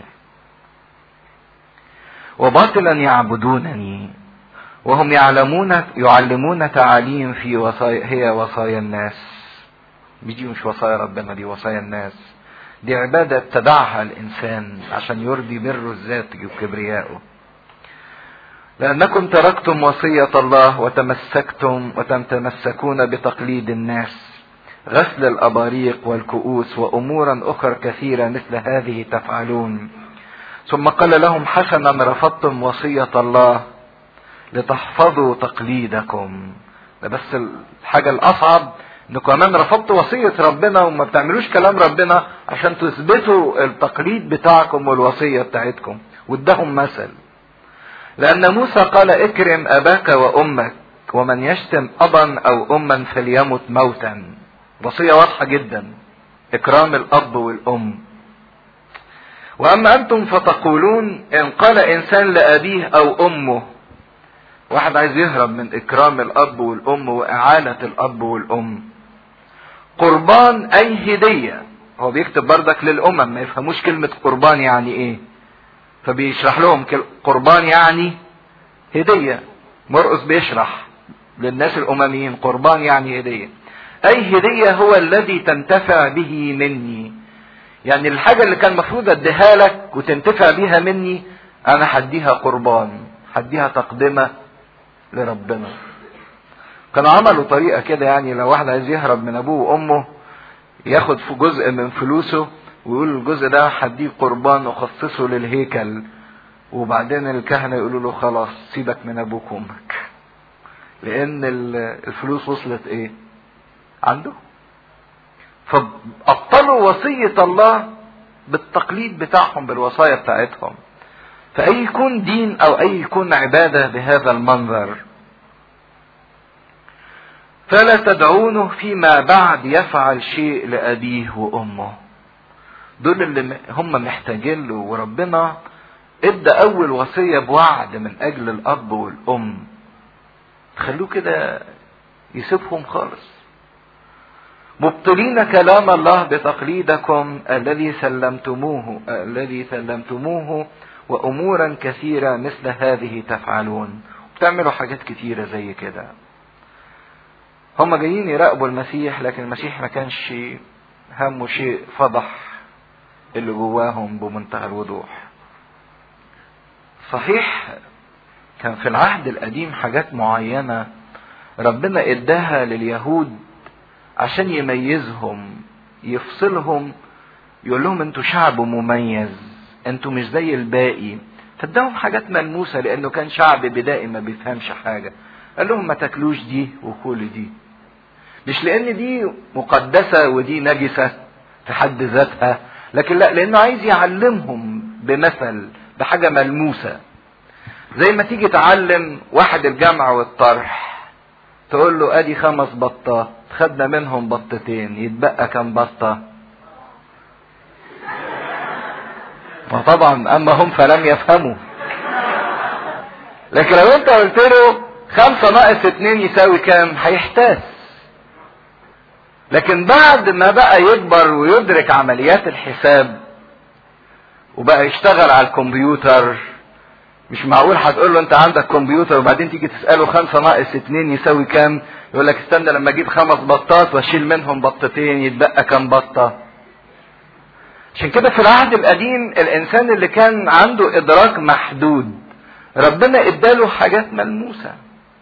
وباطلا يعبدونني وهم يعلمون يعلمون تعاليم في وصايا هي وصايا الناس دي مش وصايا ربنا دي وصايا الناس دي عبادة ابتدعها الإنسان عشان يرضي بره الذات وكبريائه لأنكم تركتم وصية الله وتمسكتم وتتمسكون بتقليد الناس غسل الأباريق والكؤوس وأمورا أخرى كثيرة مثل هذه تفعلون ثم قال لهم حسنا رفضتم وصية الله لتحفظوا تقليدكم ده بس الحاجة الأصعب انكم كمان رفضتوا وصية ربنا وما بتعملوش كلام ربنا عشان تثبتوا التقليد بتاعكم والوصية بتاعتكم وادهم مثل لأن موسى قال اكرم أباك وأمك ومن يشتم أبا أو أما فليمت موتا وصية واضحة جدا إكرام الأب والأم وأما أنتم فتقولون إن قال إنسان لأبيه أو أمه واحد عايز يهرب من اكرام الاب والام واعانة الاب والام قربان اي هدية هو بيكتب بردك للامم ما يفهموش كلمة قربان يعني ايه فبيشرح لهم قربان يعني هدية مرقس بيشرح للناس الامميين قربان يعني هدية اي هدية هو الذي تنتفع به مني يعني الحاجة اللي كان المفروض اديها لك وتنتفع بيها مني انا هديها قربان هديها تقدمة لربنا كانوا عملوا طريقة كده يعني لو واحد عايز يهرب من ابوه وامه ياخد في جزء من فلوسه ويقول الجزء ده هديه قربان وخصصه للهيكل وبعدين الكهنة يقولوا له خلاص سيبك من ابوك وامك لان الفلوس وصلت ايه عنده فابطلوا وصية الله بالتقليد بتاعهم بالوصايا بتاعتهم فأي يكون دين أو أي يكون عبادة بهذا المنظر فلا تدعونه فيما بعد يفعل شيء لأبيه وأمه دول اللي هم محتاجين له وربنا ادى أول وصية بوعد من أجل الأب والأم خلوه كده يسيبهم خالص مبطلين كلام الله بتقليدكم الذي سلمتموه الذي سلمتموه وامورا كثيره مثل هذه تفعلون بتعملوا حاجات كتيره زي كده هم جايين يراقبوا المسيح لكن المسيح ما كانش همه شيء فضح اللي جواهم بمنتهى الوضوح صحيح كان في العهد القديم حاجات معينه ربنا اداها لليهود عشان يميزهم يفصلهم يقول لهم انتوا شعب مميز انتوا مش زي الباقي فاداهم حاجات ملموسة لانه كان شعب بدائي ما بيفهمش حاجة قال لهم ما تاكلوش دي وكل دي مش لان دي مقدسة ودي نجسة في حد ذاتها لكن لا لانه عايز يعلمهم بمثل بحاجة ملموسة زي ما تيجي تعلم واحد الجمع والطرح تقول له ادي خمس بطات خدنا منهم بطتين يتبقى كم بطة وطبعا اما هم فلم يفهموا لكن لو انت قلت له خمسة ناقص اتنين يساوي كام هيحتاس لكن بعد ما بقى يكبر ويدرك عمليات الحساب وبقى يشتغل على الكمبيوتر مش معقول هتقول له انت عندك كمبيوتر وبعدين تيجي تساله خمسة ناقص اتنين يساوي كام يقول لك استنى لما اجيب خمس بطات واشيل منهم بطتين يتبقى كام بطة عشان كده في العهد القديم الانسان اللي كان عنده ادراك محدود ربنا اداله حاجات ملموسة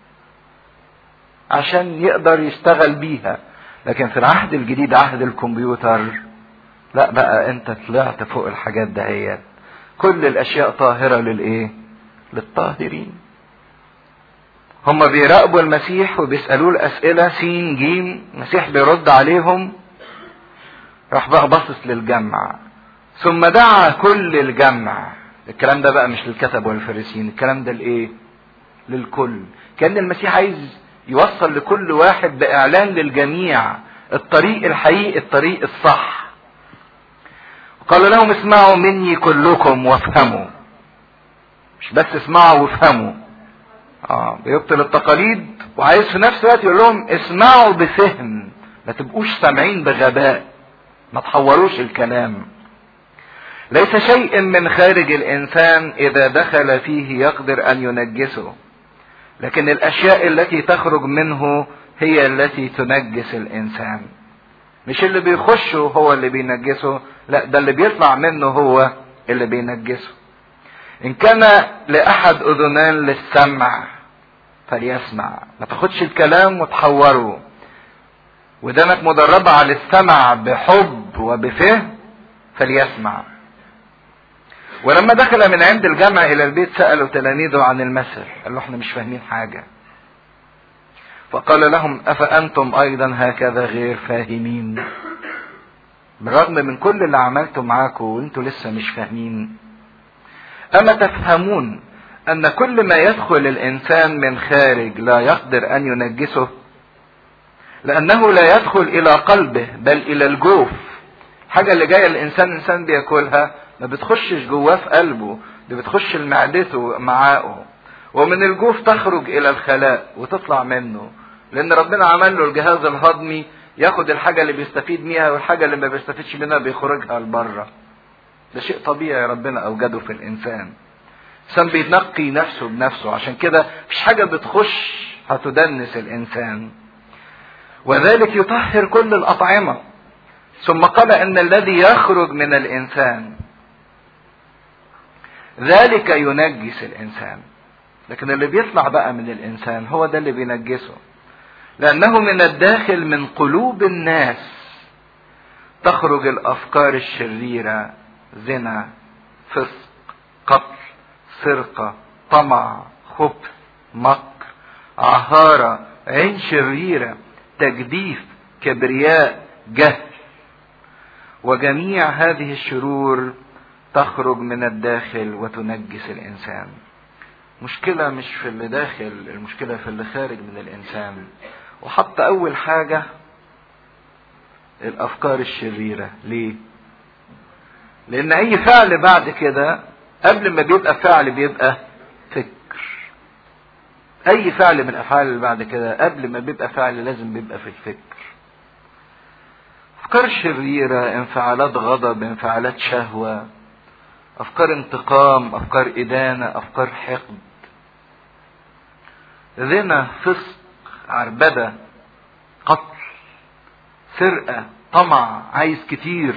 عشان يقدر يشتغل بيها لكن في العهد الجديد عهد الكمبيوتر لا بقى انت طلعت فوق الحاجات دهيت كل الاشياء طاهرة للايه للطاهرين هم بيراقبوا المسيح وبيسألوه الأسئلة سين جيم المسيح بيرد عليهم راح بقى باصص للجمع ثم دعا كل الجمع الكلام ده بقى مش للكتب والفريسين الكلام ده لايه للكل كان المسيح عايز يوصل لكل واحد باعلان للجميع الطريق الحقيقي الطريق الصح قال لهم اسمعوا مني كلكم وافهموا مش بس اسمعوا وافهموا اه بيبطل التقاليد وعايز في نفس الوقت يقول لهم اسمعوا بفهم ما تبقوش سامعين بغباء ما تحوروش الكلام ليس شيء من خارج الانسان اذا دخل فيه يقدر ان ينجسه لكن الاشياء التي تخرج منه هي التي تنجس الانسان مش اللي بيخشه هو اللي بينجسه لا ده اللي بيطلع منه هو اللي بينجسه ان كان لاحد اذنان للسمع فليسمع ما تاخدش الكلام وتحوره ودانك مدربة على السمع بحب وبفهم فليسمع ولما دخل من عند الجمع الى البيت سألوا تلاميذه عن المثل قال له احنا مش فاهمين حاجة فقال لهم افأنتم ايضا هكذا غير فاهمين بالرغم من كل اللي عملته معاكم وانتوا لسه مش فاهمين اما تفهمون ان كل ما يدخل الانسان من خارج لا يقدر ان ينجسه لانه لا يدخل الى قلبه بل الى الجوف حاجة اللي جاية الانسان انسان بياكلها ما بتخشش جواه في قلبه دي بتخش لمعدته معاقه ومن الجوف تخرج الى الخلاء وتطلع منه لان ربنا عمل له الجهاز الهضمي ياخد الحاجة اللي بيستفيد منها والحاجة اللي ما بيستفيدش منها بيخرجها لبره ده شيء طبيعي ربنا اوجده في الانسان الانسان بينقي نفسه بنفسه عشان كده مفيش حاجة بتخش هتدنس الانسان وذلك يطهر كل الاطعمة ثم قال ان الذي يخرج من الانسان ذلك ينجس الانسان لكن اللي بيطلع بقى من الانسان هو ده اللي بينجسه لانه من الداخل من قلوب الناس تخرج الافكار الشريره زنا فسق قتل سرقه طمع خبث مكر عهاره عين شريره تجديف كبرياء جهل وجميع هذه الشرور تخرج من الداخل وتنجس الانسان مشكلة مش في اللي داخل المشكلة في اللي خارج من الإنسان وحط أول حاجة الأفكار الشريرة ليه؟ لأن أي فعل بعد كده قبل ما بيبقى فعل بيبقى فكر أي فعل من الأفعال اللي بعد كده قبل ما بيبقى فعل لازم بيبقى في الفكر أفكار شريرة انفعالات غضب انفعالات شهوة أفكار انتقام أفكار إدانة أفكار حقد زنا فسق عربدة قتل سرقة طمع عايز كتير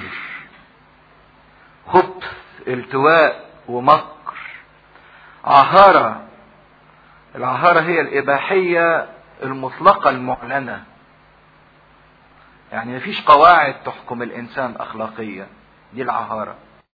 خبث التواء ومكر عهارة العهارة هي الإباحية المطلقة المعلنة يعني مفيش قواعد تحكم الإنسان أخلاقية دي العهارة